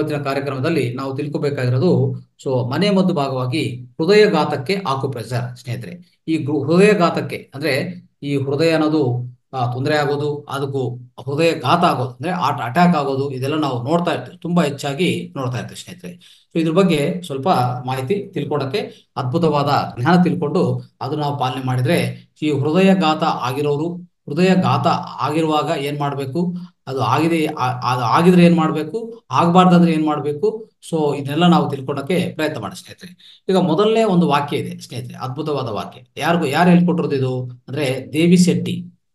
ಇವತ್ತಿನ ಕಾರ್ಯಕ್ರಮದಲ್ಲಿ ನಾವು ತಿಳ್ಕೊಬೇಕಾಗಿರೋದು ಸೊ ಮನೆ ಮದ್ದು ಭಾಗವಾಗಿ ಹೃದಯಘಾತಕ್ಕೆ ಆಕುಪ್ರೆಷರ್ ಸ್ನೇಹಿತರೆ ಈ ಗೃ- ಹೃದಯಘಾತಕ್ಕೆ ಅಂದ್ರೆ ಈ ಹೃದಯ ಅನ್ನೋದು ಆ, ತೊಂದರೆ ಆಗೋದು ಅದಕ್ಕೂ ಹೃದಯಘಾತ ಆಗೋದು ಅಂದ್ರೆ ಆಟ್ ಅಟ್ಯಾಕ್ ಆಗೋದು ಇದೆಲ್ಲ ನಾವು ನೋಡ್ತಾ ಇರ್ತೀವಿ ತುಂಬಾ ಹೆಚ್ಚಾಗಿ ನೋಡ್ತಾ ಇರ್ತೀವಿ ಸ್ನೇಹಿತರೆ ಸೊ ಇದ್ರ ಬಗ್ಗೆ ಸ್ವಲ್ಪ ಮಾಹಿತಿ ತಿಳ್ಕೊಡಕ್ಕೆ ಅದ್ಭುತವಾದ ಜ್ಞಾನ ತಿಳ್ಕೊಂಡು ಅದು ನಾವು ಪಾಲನೆ ಮಾಡಿದ್ರೆ ಈ ಹೃದಯಘಾತ ಆಗಿರೋರು ಹೃದಯಘಾತ ಆಗಿರುವಾಗ ಏನ್ ಮಾಡ್ಬೇಕು ಅದು ಆಗಿದೆ ಆ- ಅದು ಆಗಿದ್ರೆ ಏನ್ ಮಾಡ್ಬೇಕು ಆಗ್ಬಾರ್ದಂದ್ರೆ ಏನ್ ಮಾಡ್ಬೇಕು ಸೊ ಇದನ್ನೆಲ್ಲ ನಾವು ತಿಳ್ಕೊಳಕ್ಕೆ ಪ್ರಯತ್ನ ಮಾಡಿ ಸ್ನೇಹಿತರೆ ಈಗ ಮೊದಲನೇ ಒಂದು ವಾಕ್ಯ ಇದೆ ಸ್ನೇಹಿತರೆ ಅದ್ಭುತವಾದ ವಾಕ್ಯ ಯಾರಿಗೂ ಯಾರು ಹೇಳ್ಕೊಟ್ಟಿರೋದು ಇದು ಅಂದ್ರೆ Devi Shetty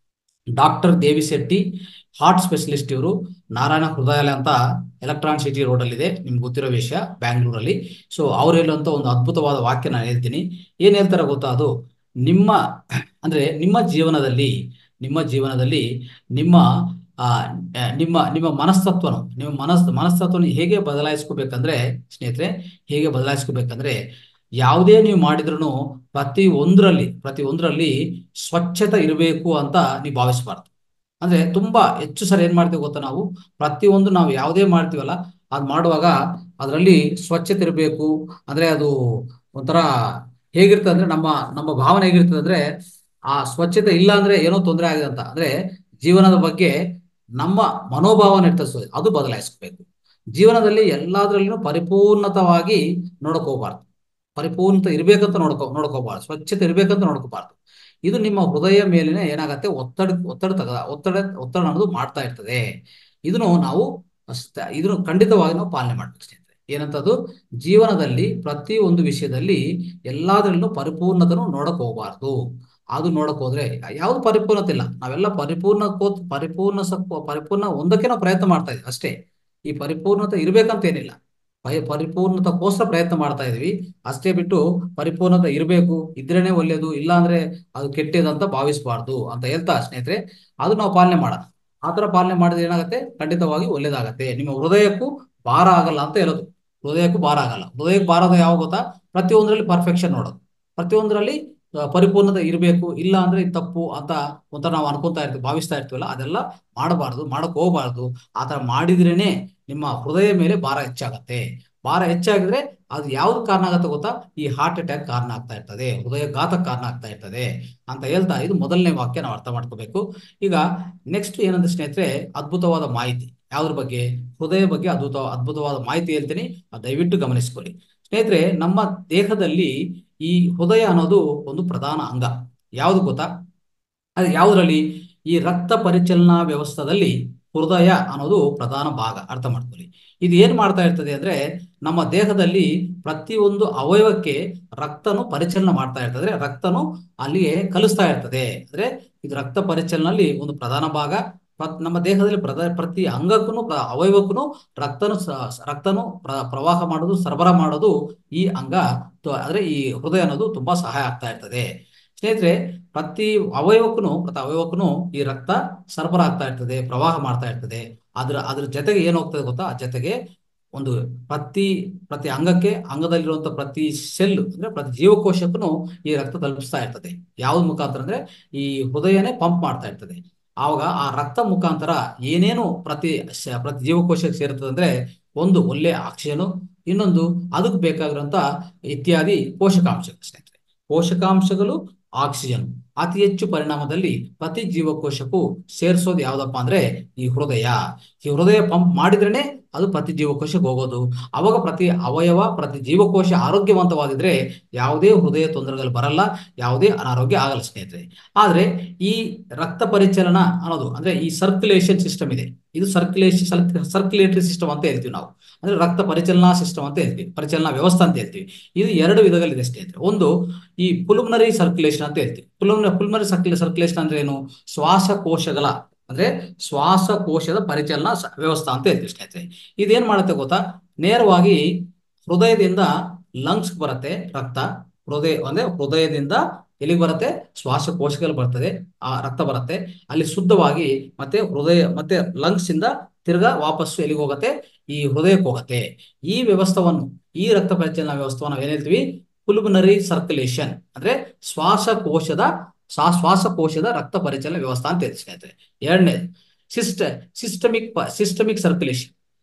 doctor Devi Shetty heart specialist ಇವರು ನಾರಾಯಣ ಹೃದಯಾಲಯ ಅಂತ ಎಲೆಕ್ಟ್ರಾನ್ ಸಿಟಿ ರೋಡ್ ಅಲ್ಲಿ ಇದೆ ನಿಮ್ಗೆ ಗೊತ್ತಿರೋ ವಿಷಯ ಬ್ಯಾಂಗ್ಳೂರಲ್ಲಿ ಸೊ ಅವ್ರು ಹೇಳುವಂತ ಒಂದು ಅದ್ಭುತವಾದ ವಾಕ್ಯ ನಾನು ಹೇಳ್ತೀನಿ ಏನ್ ಹೇಳ್ತಾರೆ ಗೊತ್ತಾ ಅದು ನಿಮ್ಮ ಅಂದ್ರೆ ನಿಮ್ಮ ಜೀವನದಲ್ಲಿ ನಿಮ್ಮ ಜೀವನದಲ್ಲಿ ನಿಮ್ಮ ಆ ಆ, ನಿಮ್ಮ ನಿಮ್ಮ ಮನಸ್ತತ್ವನು ನಿಮ್ಮ ಮನಸ್ ಮನಸ್ತತ್ವನ ಹೇಗೆ ಬದಲಾಯಿಸ್ಕೋಬೇಕಂದ್ರೆ ಸ್ನೇಹಿತರೆ ಹೇಗೆ ಬದಲಾಯಿಸ್ಕೋಬೇಕಂದ್ರೆ ಯಾವುದೇ ನೀವು ಮಾಡಿದ್ರು ಪ್ರತಿ ಒಂದರಲ್ಲಿ ಪ್ರತಿ ಒಂದರಲ್ಲಿ ಸ್ವಚ್ಛತೆ ಇರಬೇಕು ಅಂತ ನೀವು ಭಾವಿಸಬಾರ್ದು ಅಂದ್ರೆ ತುಂಬಾ ಹೆಚ್ಚು ಸರಿ ಏನ್ ಮಾಡ್ತೀವಿ ಗೊತ್ತಾ ನಾವು ಪ್ರತಿಯೊಂದು ನಾವು ಯಾವುದೇ ಮಾಡ್ತೀವಲ್ಲ ಅದ್ ಮಾಡುವಾಗ ಅದರಲ್ಲಿ ಸ್ವಚ್ಛತೆ ಇರಬೇಕು ಅಂದ್ರೆ ಅದು ಒಂಥರ ಹೇಗಿರ್ತದೆ ಅಂದ್ರೆ ನಮ್ಮ ನಮ್ಮ ಭಾವನೆ ಹೇಗಿರ್ತದೆ ಅಂದ್ರೆ ಆ ಸ್ವಚ್ಛತೆ ಇಲ್ಲ ಅಂದ್ರೆ ಏನೋ ತೊಂದರೆ ಆಗಿದೆ ಅಂತ ಅಂದ್ರೆ ಜೀವನದ ಬಗ್ಗೆ ನಮ್ಮ ಮನೋಭಾವನೆ ಇರ್ತದೆ ಸೊ ಅದು ಬದಲಾಯಿಸ್ಬೇಕು ಜೀವನದಲ್ಲಿ ಎಲ್ಲಾದ್ರಲ್ಲಿನೂ ಪರಿಪೂರ್ಣತವಾಗಿ ನೋಡಕ್ ಹೋಗ್ಬಾರ್ದು ಪರಿಪೂರ್ಣತೆ ಇರ್ಬೇಕಂತ ನೋಡ್ಕೊ ನೋಡ್ಕೋಬಾರ್ದು ಸ್ವಚ್ಛತೆ ಇರ್ಬೇಕಂತ ನೋಡ್ಕೋಬಾರ್ದು ಇದು ನಿಮ್ಮ ಹೃದಯ ಮೇಲಿನ ಏನಾಗತ್ತೆ ಒತ್ತಡ ಒತ್ತಡ ತಗ ಒತ್ತಡ ಒತ್ತಡ ಅನ್ನೋದು ಮಾಡ್ತಾ ಇರ್ತದೆ ಇದನ್ನು ನಾವು ಅಷ್ಟ- ಇದನ್ನು ಖಂಡಿತವಾಗಿ ನಾವು ಪಾಲನೆ ಮಾಡ್ಬೇಕು ಸ್ನೇಹಿತರೆ ಏನಂತದ್ದು ಜೀವನದಲ್ಲಿ ಪ್ರತಿ ಒಂದು ವಿಷಯದಲ್ಲಿ ಎಲ್ಲಾದ್ರಲ್ಲೂ ಪರಿಪೂರ್ಣತನು ನೋಡಕ್ ಹೋಗ್ಬಾರ್ದು ಅದು ನೋಡಕ್ ಹೋದ್ರೆ ಯಾವ್ದು ಪರಿಪೂರ್ಣತೆ ಇಲ್ಲ ನಾವೆಲ್ಲ ಪರಿಪೂರ್ಣ ಕೋತ್ ಪರಿಪೂರ್ಣ ಸತ್ವ ಪರಿಪೂರ್ಣ ಒಂದಕ್ಕೆ ನಾವು ಪ್ರಯತ್ನ ಮಾಡ್ತಾ ಇದೀವಿ ಅಷ್ಟೇ ಈ ಪರಿಪೂರ್ಣತೆ ಇರ್ಬೇಕಂತ ಏನಿಲ್ಲ ಪರಿ ಪರಿಪೂರ್ಣತಕ್ಕೋಸ್ಕರ ಪ್ರಯತ್ನ ಮಾಡ್ತಾ ಇದೀವಿ ಅಷ್ಟೇ ಬಿಟ್ಟು ಪರಿಪೂರ್ಣತೆ ಇರಬೇಕು ಇದ್ರೇನೆ ಒಳ್ಳೇದು ಇಲ್ಲ ಅಂದ್ರೆ ಅದು ಕೆಟ್ಟದಂತ ಭಾವಿಸಬಾರ್ದು ಅಂತ ಹೇಳ್ತಾ ಸ್ನೇಹಿತರೆ ಅದು ನಾವು ಪಾಲನೆ ಮಾಡೋಣ ಆ ತರ ಪಾಲನೆ ಮಾಡಿದ್ರೆ ಏನಾಗುತ್ತೆ ಖಂಡಿತವಾಗಿ ಒಳ್ಳೇದಾಗತ್ತೆ ನಿಮ್ಮ ಹೃದಯಕ್ಕೂ ಭಾರ ಆಗಲ್ಲ ಅಂತ ಹೇಳೋದು ಹೃದಯಕ್ಕೂ ಭಾರ ಆಗಲ್ಲ ಹೃದಯಕ್ಕೆ ಭಾರದ ಯಾವ ಗೊತ್ತಾ ಪ್ರತಿಯೊಂದರಲ್ಲಿ ಪರ್ಫೆಕ್ಷನ್ ನೋಡೋದು ಪ್ರತಿಯೊಂದರಲ್ಲಿ ಆ, ಪರಿಪೂರ್ಣತೆ ಇರಬೇಕು ಇಲ್ಲ ಅಂದ್ರೆ ಇದು ತಪ್ಪು ಅಂತ ಒಂಥರ ನಾವು ಅನ್ಕೊಂತಾ ಇರ್ತೀವಿ ಭಾವಿಸ್ತಾ ಇರ್ತೀವಲ್ಲ ಅದೆಲ್ಲ ಮಾಡಬಾರ್ದು ಮಾಡಕ್ ಹೋಗ್ಬಾರ್ದು ಆ ತರ ಮಾಡಿದ್ರೇನೆ ನಿಮ್ಮ ಹೃದಯ ಮೇಲೆ ಭಾರ ಹೆಚ್ಚಾಗತ್ತೆ ಭಾರ ಹೆಚ್ಚಾಗಿದ್ರೆ ಅದು ಯಾವ್ದು ಕಾರಣ ಆಗತ್ತೆ ಗೊತ್ತಾ ಈ ಹಾರ್ಟ್ ಅಟ್ಯಾಕ್ ಕಾರಣ ಆಗ್ತಾ ಇರ್ತದೆ ಹೃದಯಘಾತಕ್ಕೆ ಕಾರಣ ಆಗ್ತಾ ಇರ್ತದೆ ಅಂತ ಹೇಳ್ತಾ ಇದು ಮೊದಲನೇ ವಾಕ್ಯ ನಾವು ಅರ್ಥ ಮಾಡ್ಕೋಬೇಕು ಈಗ ನೆಕ್ಸ್ಟ್ ಏನಂದ್ರೆ ಸ್ನೇಹಿತರೆ ಅದ್ಭುತವಾದ ಮಾಹಿತಿ ಯಾವ್ದ್ರ ಬಗ್ಗೆ ಹೃದಯ ಬಗ್ಗೆ ಅದ್ಭುತ ಅದ್ಭುತವಾದ ಮಾಹಿತಿ ಹೇಳ್ತೀನಿ ಅದ್ ದಯವಿಟ್ಟು ಗಮನಿಸ್ಕೊಳ್ಳಿ ಸ್ನೇಹಿತರೆ ನಮ್ಮ ದೇಹದಲ್ಲಿ ಈ ಹೃದಯ ಅನ್ನೋದು ಒಂದು ಪ್ರಧಾನ ಅಂಗ ಯಾವ್ದು ಗೊತ್ತಾ ಅದು ಯಾವುದ್ರಲ್ಲಿ ಈ ರಕ್ತ ಪರಿಚಲನಾ ವ್ಯವಸ್ಥೆದಲ್ಲಿ ಹೃದಯ ಅನ್ನೋದು ಪ್ರಧಾನ ಭಾಗ ಅರ್ಥ ಮಾಡ್ಕೊಳ್ಳಿ ಇದು ಏನ್ ಮಾಡ್ತಾ ಇರ್ತದೆ ಅಂದ್ರೆ ನಮ್ಮ ದೇಹದಲ್ಲಿ ಪ್ರತಿಯೊಂದು ಅವಯವಕ್ಕೆ ರಕ್ತನು ಪರಿಚಲನೆ ಮಾಡ್ತಾ ಇರ್ತದೆ ಅಂದ್ರೆ ರಕ್ತನು ಅಲ್ಲಿಗೆ ಕಲಿಸ್ತಾ ಇರ್ತದೆ ಅಂದ್ರೆ ಇದು ರಕ್ತ ಪರಿಚಲನಲ್ಲಿ ಒಂದು ಪ್ರಧಾನ ಭಾಗ ಪ್ರತ್- ನಮ್ಮ ದೇಹದಲ್ಲಿ ಪ್ರದ ಪ್ರತಿ ಅಂಗಕ್ಕೂ ಅವಯವಕ್ಕೂ ರಕ್ತನು ಸ- ಸ- ರಕ್ತನು ಪ್ರ- ಪ್ರವಾಹ ಮಾಡೋದು ಸರಬರಾಜು ಮಾಡೋದು ಈ ಅಂಗ ತ- ಅಂದ್ರೆ ಈ ಹೃದಯ ಅನ್ನೋದು ತುಂಬಾ ಸಹಾಯ ಆಗ್ತಾ ಇರ್ತದೆ ಸ್ನೇಹಿತರೆ ಪ್ರತಿ ಅವಯವಕ್ಕೂ ಪ್ರತಿ ಅವಯವಕ್ಕೂ ಈ ರಕ್ತ ಸರಬರಾಜು ಆಗ್ತಾ ಇರ್ತದೆ ಪ್ರವಾಹ ಮಾಡ್ತಾ ಇರ್ತದೆ ಅದ್ರ ಅದ್ರ ಜೊತೆಗೆ ಏನ್ ಹೋಗ್ತದೆ ಗೊತ್ತಾ ಜೊತೆಗೆ ಒಂದು ಪ್ರತಿ ಪ್ರತಿ ಅಂಗಕ್ಕೆ ಅಂಗದಲ್ಲಿರುವಂತ ಪ್ರತಿ ಸೆಲ್ ಅಂದ್ರೆ ಪ್ರತಿ ಜೀವಕೋಶಕ್ಕೂ ಈ ರಕ್ತ ತಲುಪಿಸ್ತಾ ಇರ್ತದೆ ಯಾವ್ದು ಮುಖಾಂತರ ಅಂದ್ರೆ ಈ ಹೃದಯನೇ ಪಂಪ್ ಮಾಡ್ತಾ ಇರ್ತದೆ ಆವಾಗ ಆ ರಕ್ತ ಮುಖಾಂತರ ಏನೇನು ಪ್ರತಿ ಶ- ಪ್ರತಿ ಜೀವಕೋಶಕ್ಕೆ ಸೇರ್ತದೆ ಅಂದ್ರೆ ಒಂದು ಒಳ್ಳೆ ಆಕ್ಸಿಜನ್ ಇನ್ನೊಂದು ಅದಕ್ಕೆ ಬೇಕಾಗಿರುವಂತ ಇತ್ಯಾದಿ ಪೋಷಕಾಂಶಗಳು ಸ್ನೇಹಿತರೆ ಪೋಷಕಾಂಶಗಳು ಆಕ್ಸಿಜನ್ ಅತಿ ಹೆಚ್ಚು ಪರಿಣಾಮದಲ್ಲಿ ಪ್ರತಿ ಜೀವಕೋಶಕ್ಕೂ ಸೇರಿಸೋದು ಯಾವ್ದಪ್ಪ ಅಂದ್ರೆ ಈ ಹೃದಯ ಈ ಹೃದಯ ಪಂಪ್ ಮಾಡಿದ್ರೇನೆ ಅದು ಪ್ರತಿ ಜೀವಕೋಶಕ್ಕೆ ಹೋಗೋದು ಅವಾಗ ಪ್ರತಿ ಅವಯವ ಪ್ರತಿ ಜೀವಕೋಶ ಆರೋಗ್ಯವಂತವಾಗಿದ್ರೆ ಯಾವುದೇ ಹೃದಯ ತೊಂದರೆಗಳು ಬರಲ್ಲ ಯಾವುದೇ ಅನಾರೋಗ್ಯ ಆಗಲ್ಲ ಸ್ನೇಹಿತರೆ ಆದ್ರೆ ಈ ರಕ್ತ ಪರಿಚಲನ ಅನ್ನೋದು ಅಂದ್ರೆ ಈ ಸರ್ಕ್ಯುಲೇಷನ್ ಸಿಸ್ಟಮ್ ಇದೆ ಇದು ಸರ್ಕ್ಯುಲೇಷನ್ ಸರ್ಕ್ಯುಲೇಟರಿ ಸಿಸ್ಟಮ್ ಅಂತ ಹೇಳ್ತೀವಿ ನಾವು ಅಂದ್ರೆ ರಕ್ತ ಪರಿಚಲನಾ ಸಿಸ್ಟಮ್ ಅಂತ ಹೇಳ್ತೀವಿ ಪರಿಚಲನಾ ವ್ಯವಸ್ಥೆ ಅಂತ ಹೇಳ್ತೀವಿ ಇದು ಎರಡು ವಿಧಗಳಿದೆ ಸ್ನೇಹಿತರೆ ಒಂದು ಈ ಪುಲ್ಮನರಿ ಸರ್ಕ್ಯುಲೇಷನ್ ಅಂತ ಹೇಳ್ತೀವಿ ಪುಲ್ಮನರಿ ಪುಲ್ಮನರಿ ಸರ್ಕ್ಯುಲೇಷನ್ ಅಂದ್ರೆ ಏನು ಶ್ವಾಸಕೋಶಗಳ ಅಂದ್ರೆ ಶ್ವಾಸಕೋಶದ ಪರಿಚಲನಾ ಸ- ವ್ಯವಸ್ಥೆ ಅಂತ ಹೇಳ್ತೀವಿ ಸ್ನೇಹಿತರೆ ಇದೇನ್ ಮಾಡುತ್ತೆ ಗೊತ್ತಾ ನೇರವಾಗಿ ಹೃದಯದಿಂದ ಲಂಗ್ಸ್ ಬರುತ್ತೆ ರಕ್ತ ಹೃದಯ ಅಂದ್ರೆ ಹೃದಯದಿಂದ ಎಲ್ಲಿಗೆ ಬರುತ್ತೆ ಶ್ವಾಸಕೋಶಗಳು ಬರ್ತದೆ ಆ ರಕ್ತ ಬರುತ್ತೆ ಅಲ್ಲಿ ಶುದ್ಧವಾಗಿ ಮತ್ತೆ ಹೃದಯ ಮತ್ತೆ ಲಂಗ್ಸ್ ಇಂದ ತಿರ್ಗಾ ವಾಪಸ್ಸು ಎಲ್ಲಿಗೆ ಹೋಗುತ್ತೆ ಈ ಹೃದಯಕ್ಕೆ ಹೋಗುತ್ತೆ ಈ ವ್ಯವಸ್ಥೆವನ್ನು ಈ ರಕ್ತ ಪರಿಚಲನಾ ವ್ಯವಸ್ಥೆಯನ್ನು ನಾವು ಏನ್ ಹೇಳ್ತೀವಿ ಪುಲ್ಮನರಿ ಸರ್ಕ್ಯುಲೇಷನ್ ಅಂದ್ರೆ ಶ್ವಾಸಕೋಶದ ಶ್ವಾ- ಶ್ವಾಸಕೋಶದ ರಕ್ತ ಪರಿಚಲನಾ ವ್ಯವಸ್ಥೆ ಅಂತ ಹೇಳ್ತೀವಿ ಸ್ನೇಹಿತರೆ ಎರಡನೇ ಸಿಸ್ಟ systemic systemic circulation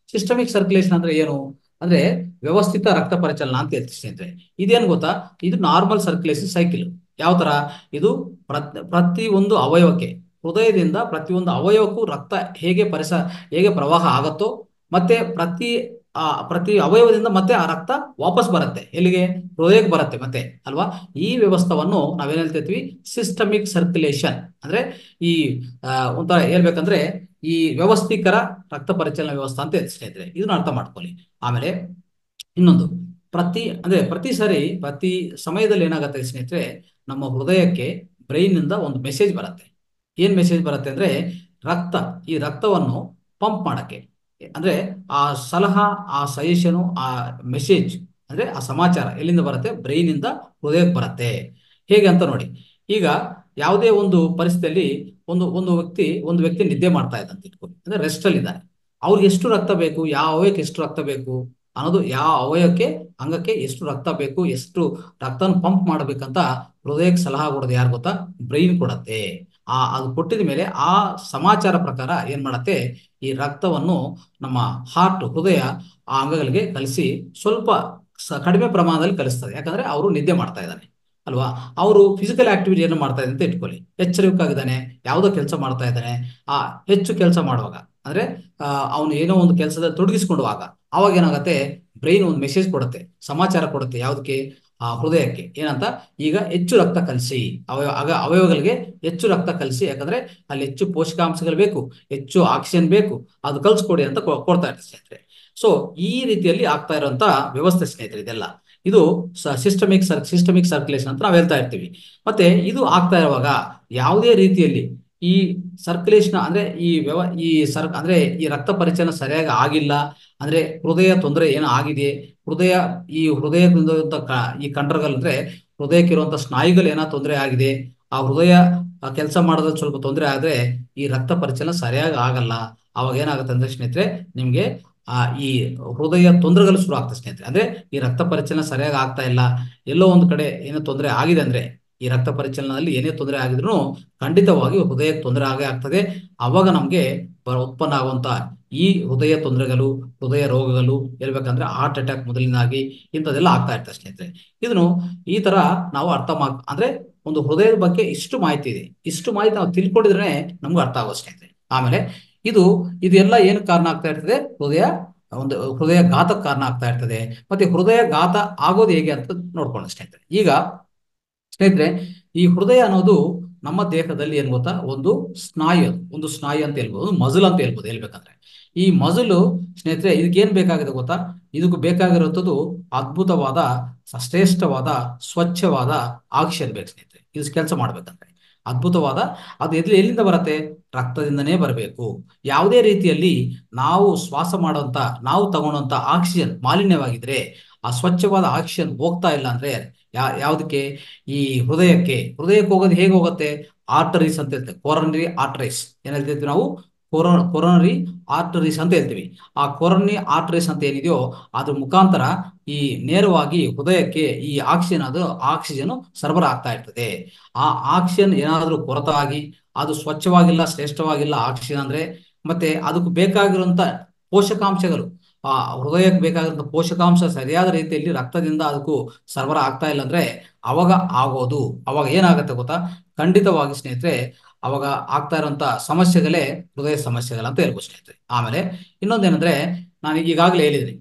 systemic circulation ಅಂದ್ರೆ ಏನು ಅಂದ್ರೆ ವ್ಯವಸ್ಥಿತ ರಕ್ತ ಪರಿಚಲನ ಅಂತ ಹೇಳ್ತೀವಿ ಸ್ನೇಹಿತರೆ ಇದೇನು ಗೊತ್ತಾ ಇದು ನಾರ್ಮಲ್ ಸರ್ಕ್ಯುಲೇಷನ್ ಸೈಕಲ್ ಯಾವ ತರ ಇದು ಪ್ರತಿ ಪ್ರತಿ ಒಂದು ಅವಯವಕ್ಕೆ ಹೃದಯದಿಂದ ಪ್ರತಿಯೊಂದು ಅವಯವಕ್ಕೂ ರಕ್ತ ಹೇಗೆ ಪರಿಸ ಹೇಗೆ ಪ್ರವಾಹ ಆಗತ್ತೋ ಮತ್ತೆ ಪ್ರತಿ ಆ ಪ್ರತಿ ಅವಯವದಿಂದ ಮತ್ತೆ ಆ ರಕ್ತ ವಾಪಸ್ ಬರುತ್ತೆ ಎಲ್ಲಿಗೆ ಹೃದಯಕ್ಕೆ ಬರುತ್ತೆ ಮತ್ತೆ ಅಲ್ವಾ ಈ ವ್ಯವಸ್ಥವನ್ನು ನಾವೇನ್ ಹೇಳ್ತಿದ್ವಿ ಸಿಸ್ಟಮಿಕ್ ಸರ್ಕ್ಯುಲೇಷನ್ ಅಂದ್ರೆ ಈ ಆ, ಒಂಥರ ಹೇಳ್ಬೇಕಂದ್ರೆ ಈ ವ್ಯವಸ್ಥಿಕರ ರಕ್ತ ಪರಿಚಲನಾ ವ್ಯವಸ್ಥೆ ಅಂತ ಹೇಳಿ ಸ್ನೇಹಿತರೆ ಇದನ್ನ ಅರ್ಥ ಮಾಡ್ಕೊಳ್ಳಿ ಆಮೇಲೆ ಇನ್ನೊಂದು ಪ್ರತಿ ಅಂದ್ರೆ ಪ್ರತಿ ಸಾರಿ ಪ್ರತಿ ಸಮಯದಲ್ಲಿ ಏನಾಗುತ್ತೆ ಸ್ನೇಹಿತರೆ ನಮ್ಮ ಹೃದಯಕ್ಕೆ ಬ್ರೈನ್ ನಿಂದ ಒಂದು ಮೆಸೇಜ್ ಬರುತ್ತೆ ಏನ್ ಮೆಸೇಜ್ ಬರುತ್ತೆ ಅಂದ್ರೆ ರಕ್ತ ಈ ರಕ್ತವನ್ನು ಪಂಪ್ ಮಾಡಕ್ಕೆ ಅಂದ್ರೆ ಆ ಸಲಹಾ ಆ ಸಜೆಷನು ಆ ಮೆಸೇಜ್ ಅಂದ್ರೆ ಆ ಸಮಾಚಾರ ಎಲ್ಲಿಂದ ಬರುತ್ತೆ ಬ್ರೈನ್ ಇಂದ ಹೃದಯಕ್ಕೆ ಬರುತ್ತೆ ಹೇಗೆ ಅಂತ ನೋಡಿ ಈಗ ಯಾವುದೇ ಒಂದು ಪರಿಸ್ಥಿತಿಯಲ್ಲಿ ಒಂದು ಒಂದು ವ್ಯಕ್ತಿ ಒಂದು ವ್ಯಕ್ತಿ ನಿದ್ದೆ ಮಾಡ್ತಾ ಇದ್ದಂತ ಇಟ್ಕೊಳ್ಳಿ ಅಂದ್ರೆ ರೆಸ್ಟ್ ಅಲ್ಲಿ ಇದ್ದಾನೆ ಅವ್ರಿಗೆ ಎಷ್ಟು ರಕ್ತ ಬೇಕು ಯಾವ ಅವಯವಕ್ಕೆ ಎಷ್ಟು ರಕ್ತ ಬೇಕು ಅನ್ನೋದು ಯಾವ ಅವಯವಕ್ಕೆ ಅಂಗಕ್ಕೆ ಎಷ್ಟು ರಕ್ತ ಬೇಕು ಎಷ್ಟು ರಕ್ತನ ಪಂಪ್ ಮಾಡಬೇಕಂತ ಹೃದಯಕ್ಕೆ ಸಲಹಾ ಕೊಡೋದು ಯಾರು ಗೊತ್ತಾ ಬ್ರೈನ್ ಕೊಡತ್ತೆ ಆ ಅದು ಕೊಟ್ಟಿದ ಮೇಲೆ ಆ ಸಮಾಚಾರ ಪ್ರಕಾರ ಏನ್ ಮಾಡತ್ತೆ ಈ ರಕ್ತವನ್ನು ನಮ್ಮ ಹಾರ್ಟ್ ಹೃದಯ ಆ ಅಂಗಗಳಿಗೆ ಕಲಿಸಿ ಸ್ವಲ್ಪ ಸ- ಕಡಿಮೆ ಪ್ರಮಾಣದಲ್ಲಿ ಕಲಿಸ್ತದೆ ಯಾಕಂದ್ರೆ ಅವರು ನಿದ್ದೆ ಮಾಡ್ತಾ ಇದ್ದಾನೆ ಅಲ್ವಾ ಅವರು ಫಿಸಿಕಲ್ ಆಕ್ಟಿವಿಟಿ ಏನು ಮಾಡ್ತಾ ಇದ್ದಾರೆ ಅಂತ ಇಟ್ಕೊಳ್ಳಿ ಎಚ್ಚರಿಕೆಯಾಗಿದ್ದಾನೆ ಯಾವುದೋ ಕೆಲಸ ಮಾಡ್ತಾ ಇದ್ದಾನೆ ಆ ಹೆಚ್ಚು ಕೆಲಸ ಮಾಡುವಾಗ ಅಂದ್ರೆ ಅವನು ಏನೋ ಒಂದು ಕೆಲಸದಲ್ಲಿ ತೊಡಗಿಸ್ಕೊಂಡುವಾಗ ಅವಾಗ ಏನಾಗುತ್ತೆ ಬ್ರೈನ್ ಒಂದು ಮೆಸೇಜ್ ಕೊಡುತ್ತೆ ಸಮಾಚಾರ ಕೊಡುತ್ತೆ ಯಾವುದಕ್ಕೆ ಆ ಹೃದಯಕ್ಕೆ ಏನಂತ ಈಗ ಹೆಚ್ಚು ರಕ್ತ ಕಲಿಸಿ ಅವಯವ ಆಗ ಅವಯವಗಳಿಗೆ ಹೆಚ್ಚು ರಕ್ತ ಕಲಿಸಿ ಯಾಕಂದ್ರೆ ಅಲ್ಲಿ ಹೆಚ್ಚು ಪೋಷಕಾಂಶಗಳು ಬೇಕು ಹೆಚ್ಚು ಆಕ್ಸಿಜನ್ ಬೇಕು ಅದು ಕಲ್ಸ್ಕೊಡಿ ಅಂತ ಕೊ- ಕೊಡ್ತಾ ಇರ್ತಾರೆ ಸ್ನೇಹಿತರೆ ಸೊ ಈ ರೀತಿಯಲ್ಲಿ ಆಗ್ತಾ ಇರುವಂತ ವ್ಯವಸ್ಥೆ ಸ್ನೇಹಿತರೆ ಇದೆಲ್ಲ ಇದು ಸಿಸ್ಟಮಿಕ್ ಸರ್ ಸಿಸ್ಟಮಿಕ್ ಸರ್ಕ್ಯುಲೇಷನ್ ಅಂತ ನಾವು ಹೇಳ್ತಾ ಇರ್ತೀವಿ ಮತ್ತೆ ಇದು ಆಗ್ತಾ ಇರುವಾಗ ಯಾವುದೇ ರೀತಿಯಲ್ಲಿ ಈ ಸರ್ಕ್ಯುಲೇಷನ್ ಅಂದ್ರೆ ಈ ವ್ಯವ ಈ ಸರ್ ಅಂದ್ರೆ ಈ ರಕ್ತ ಪರಿಚಲನೆ ಸರಿಯಾಗಿ ಆಗಿಲ್ಲ ಅಂದ್ರೆ ಹೃದಯ ತೊಂದರೆ ಏನೋ ಆಗಿದೆ ಹೃದಯ ಈ ಹೃದಯದಿಂದ ಈ ಕಂಡರಗಳು ಅಂದ್ರೆ ಹೃದಯಕ್ಕೆ ಇರುವಂತ ಸ್ನಾಯುಗಳು ಏನೋ ತೊಂದರೆ ಆಗಿದೆ ಆ ಹೃದಯ ಕೆಲಸ ಮಾಡೋದ್ರಲ್ಲಿ ಸ್ವಲ್ಪ ತೊಂದರೆ ಆದ್ರೆ ಈ ರಕ್ತ ಪರಿಚಲನೆ ಸರಿಯಾಗಿ ಆಗಲ್ಲ ಅವಾಗ ಏನಾಗುತ್ತೆ ಅಂದ್ರೆ ಸ್ನೇಹಿತರೆ ನಿಮ್ಗೆ ಆ ಈ ಹೃದಯ ತೊಂದರೆಗಳು ಶುರು ಆಗ್ತದೆ ಸ್ನೇಹಿತರೆ ಅಂದ್ರೆ ಈ ರಕ್ತ ಪರಿಚಲನೆ ಸರಿಯಾಗಿ ಆಗ್ತಾ ಇಲ್ಲ ಎಲ್ಲೋ ಒಂದು ಕಡೆ ಏನೋ ತೊಂದರೆ ಆಗಿದೆ ಅಂದ್ರೆ ಈ ರಕ್ತ ಪರಿಚಲನದಲ್ಲಿ ಏನೇ ತೊಂದರೆ ಆಗಿದ್ರು ಖಂಡಿತವಾಗಿ ಹೃದಯಕ್ಕೆ ತೊಂದರೆ ಆಗೇ ಆಗ್ತದೆ ಅವಾಗ ನಮ್ಗೆ ಬ- ಉತ್ಪನ್ನ ಆಗುವಂತ ಈ ಹೃದಯ ತೊಂದರೆಗಳು ಹೃದಯ ರೋಗಗಳು ಹೇಳ್ಬೇಕಂದ್ರೆ ಹಾರ್ಟ್ ಅಟ್ಯಾಕ್ ಮೊದಲಿನಾಗಿ ಇಂಥದ್ದೆಲ್ಲ ಆಗ್ತಾ ಇರ್ತದೆ ಸ್ನೇಹಿತರೆ ಇದನ್ನು ಈ ತರ ನಾವು ಅರ್ಥ ಮಾ ಅಂದ್ರೆ ಒಂದು ಹೃದಯದ ಬಗ್ಗೆ ಇಷ್ಟು ಮಾಹಿತಿ ಇದೆ ಇಷ್ಟು ಮಾಹಿತಿ ನಾವು ತಿಳ್ಕೊಂಡಿದ್ರೆ ನಮ್ಗೆ ಅರ್ಥ ಆಗೋದು ಸ್ನೇಹಿತರೆ ಆಮೇಲೆ ಇದು ಇದೆಲ್ಲ ಏನು ಕಾರಣ ಆಗ್ತಾ ಇರ್ತದೆ ಹೃದಯ ಒಂದು ಹೃದಯ ಘಾತಕ್ಕೆ ಕಾರಣ ಆಗ್ತಾ ಇರ್ತದೆ ಮತ್ತೆ ಹೃದಯ ಘಾತ ಆಗೋದು ಹೇಗೆ ಅಂತ ನೋಡ್ಕೊಳ್ಳೋಣ ಸ್ನೇಹಿತರೆ ಈಗ ಸ್ನೇಹಿತರೆ ಈ ಹೃದಯ ಅನ್ನೋದು ನಮ್ಮ ದೇಹದಲ್ಲಿ ಏನ್ ಗೊತ್ತಾ ಒಂದು ಸ್ನಾಯು ಅದು. ಒಂದು ಸ್ನಾಯು ಅಂತ ಹೇಳ್ಬೋದು ಮಜಲ್ ಅಂತ ಹೇಳ್ಬೋದು ಹೇಳ್ಬೇಕಂದ್ರೆ ಈ ಮಜಲು ಸ್ನೇಹಿತರೆ ಇದಕ್ಕೆ ಏನ್ ಬೇಕಾಗಿದೆ ಗೊತ್ತಾ ಇದಕ್ಕೆ ಬೇಕಾಗಿರುವಂಥದ್ದು ಅದ್ಭುತವಾದ ಸ- ಶ್ರೇಷ್ಠವಾದ ಸ್ವಚ್ಛವಾದ ಆಕ್ಸಿಜನ್ ಬೇಕು ಸ್ನೇಹಿತರೆ ಇದು ಕೆಲಸ ಮಾಡ್ಬೇಕಂದ್ರೆ ಅದ್ಭುತವಾದ ಅದು ಎಲ್ಲಿ ಎಲ್ಲಿಂದ ಬರುತ್ತೆ ರಕ್ತದಿಂದನೇ ಬರಬೇಕು ಯಾವುದೇ ರೀತಿಯಲ್ಲಿ ನಾವು ಶ್ವಾಸ ಮಾಡುವಂತ ನಾವು ತಗೊಳುವಂತ ಆಕ್ಸಿಜನ್ ಮಾಲಿನ್ಯವಾಗಿದ್ರೆ ಆ ಸ್ವಚ್ಛವಾದ ಆಕ್ಸಿಜನ್ ಹೋಗ್ತಾ ಇಲ್ಲ ಅಂದ್ರೆ ಯಾ ಯಾವುದಕ್ಕೆ ಈ ಹೃದಯಕ್ಕೆ ಹೃದಯಕ್ಕೆ ಹೋಗೋದು ಹೇಗೆ ಹೋಗುತ್ತೆ ಆರ್ಟರೀಸ್ ಅಂತ ಹೇಳ್ತೇವೆ ಕೊರನರಿ ಆರ್ಟರೀಸ್ ಏನ್ ಹೇಳ್ತಿದ್ವಿ ನಾವು ಕೊರೋ ಕೊರೋನರಿ ಆರ್ಟರೀಸ್ ಅಂತ ಹೇಳ್ತೀವಿ ಆ ಕೊರನರಿ ಆರ್ಟರೀಸ್ ಅಂತ ಏನಿದೆಯೋ ಅದ್ರ ಮುಖಾಂತರ ಈ ನೇರವಾಗಿ ಹೃದಯಕ್ಕೆ ಈ ಆಕ್ಸಿಜನ್ ಅದು ಆಕ್ಸಿಜನ್ ಸರಬರಾಜು ಆಗ್ತಾ ಇರ್ತದೆ ಆ ಆಕ್ಸಿಜನ್ ಏನಾದರೂ ಕೊರತಾಗಿ ಅದು ಸ್ವಚ್ಛವಾಗಿಲ್ಲ ಶ್ರೇಷ್ಠವಾಗಿಲ್ಲ ಆಕ್ಸಿಜನ್ ಅಂದ್ರೆ ಮತ್ತೆ ಅದಕ್ಕೆ ಬೇಕಾಗಿರುವಂತ ಪೋಷಕಾಂಶಗಳು ಆ ಹೃದಯಕ್ಕೆ ಬೇಕಾಗಿರುವಂತ ಪೋಷಕಾಂಶ ಸರಿಯಾದ ರೀತಿಯಲ್ಲಿ ರಕ್ತದಿಂದ ಅದಕ್ಕೂ ಸರಬರಾಜು ಆಗ್ತಾ ಇಲ್ಲ ಅಂದ್ರೆ ಅವಾಗ ಆಗೋದು ಅವಾಗ ಏನಾಗುತ್ತೆ ಗೊತ್ತಾ ಖಂಡಿತವಾಗಿ ಸ್ನೇಹಿತರೆ ಅವಾಗ ಆಗ್ತಾ ಇರುವಂತ ಸಮಸ್ಯೆಗಳೇ ಹೃದಯ ಸಮಸ್ಯೆಗಳಂತ ಹೇಳ್ಬೋದು ಸ್ನೇಹಿತರೆ ಆಮೇಲೆ ಇನ್ನೊಂದೇನಂದ್ರೆ ನಾನು ಈಗಾಗಲೇ ಹೇಳಿದ್ರಿ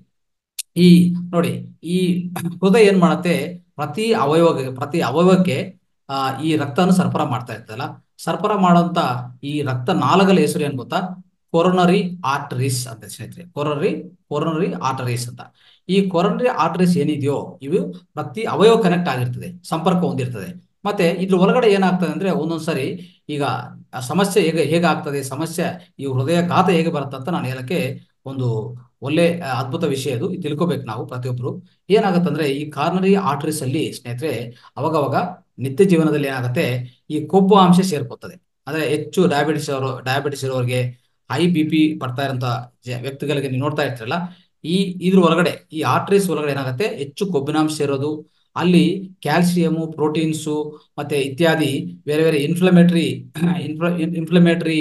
ಈ ನೋಡಿ ಈ ಹೃದಯ ಏನ್ ಮಾಡತ್ತೆ ಪ್ರತಿ ಅವಯವಕ್ಕೆ ಪ್ರತಿ ಅವಯವಕ್ಕೆ ಆ ಈ ರಕ್ತನ ಸರಬರಾಜು ಮಾಡ್ತಾ ಇರ್ತದಲ್ಲ ಸರಬರಾಜು ಮಾಡುವಂತ ಈ ರಕ್ತ ನಾಳಗಳ ಹೆಸರು ಏನ್ ಗೊತ್ತಾ ಕೊರೊನರಿ ಆರ್ಟರೀಸ್ ಅಂತ ಸ್ನೇಹಿತರೆ ಕೊರೊನರಿ ಕೊರೊನರಿ ಆರ್ಟರೀಸ್ ಅಂತ ಈ ಕೊರೊನರಿ ಆರ್ಟರೀಸ್ ಏನಿದೆಯೋ ಇವು ಪ್ರತಿ ಅವಯವ ಕನೆಕ್ಟ್ ಆಗಿರ್ತದೆ ಸಂಪರ್ಕ ಹೊಂದಿರ್ತದೆ ಮತ್ತೆ ಇದ್ರ ಒಳಗಡೆ ಏನಾಗ್ತದೆ ಅಂದ್ರೆ ಒಂದೊಂದ್ಸರಿ ಈಗ ಆ ಸಮಸ್ಯೆ ಹೇಗೆ ಹೇಗಾಗ್ತದೆ ಸಮಸ್ಯೆ ಈ ಹೃದಯ ಘಾತ ಹೇಗೆ ಬರುತ್ತೆ ಅಂತ ನಾನು ಹೇಳಕ್ಕೆ ಒಂದು ಒಳ್ಳೆ ಆ, ಅದ್ಭುತ ವಿಷಯ ಇದು ಇದು ತಿಳ್ಕೊಬೇಕು ನಾವು ಪ್ರತಿಯೊಬ್ರು ಏನಾಗತ್ತಂದ್ರೆ ಈ ಕಾರ್ನರಿ ಆರ್ಟರೀಸ್ ಅಲ್ಲಿ ಸ್ನೇಹಿತರೆ ಅವಾಗವಾಗ ನಿತ್ಯ ಜೀವನದಲ್ಲಿ ಏನಾಗುತ್ತೆ ಈ ಕೊಬ್ಬು ಅಂಶ ಸೇರ್ಕೊತದೆ ಅಂದ್ರೆ ಹೆಚ್ಚು ಡಯಾಬಿಟಿಸ್ ಅವರು ಡಯಾಬಿಟಿಸ್ ಇರೋರಿಗೆ ಹೈ ಬಿ ಪಿ ಬರ್ತಾ ಇರೋಂಥ ಜ- ವ್ಯಕ್ತಿಗಳಿಗೆ ನೀವು ನೋಡ್ತಾ ಇರ್ತೀರಲ್ಲ ಈ ಇದ್ರ ಒಳಗಡೆ ಈ ಆರ್ಟರೀಸ್ ಒಳಗಡೆ ಏನಾಗುತ್ತೆ ಹೆಚ್ಚು ಕೊಬ್ಬಿನಾಂಶ ಸೇರೋದು ಅಲ್ಲಿ ಕ್ಯಾಲ್ಸಿಯಮು ಪ್ರೋಟೀನ್ಸು ಮತ್ತೆ ಇತ್ಯಾದಿ ಬೇರೆ ಬೇರೆ ಇನ್ಫ್ಲಮೇಟರಿ ಇನ್ಫ್ಲಮೇಟರಿ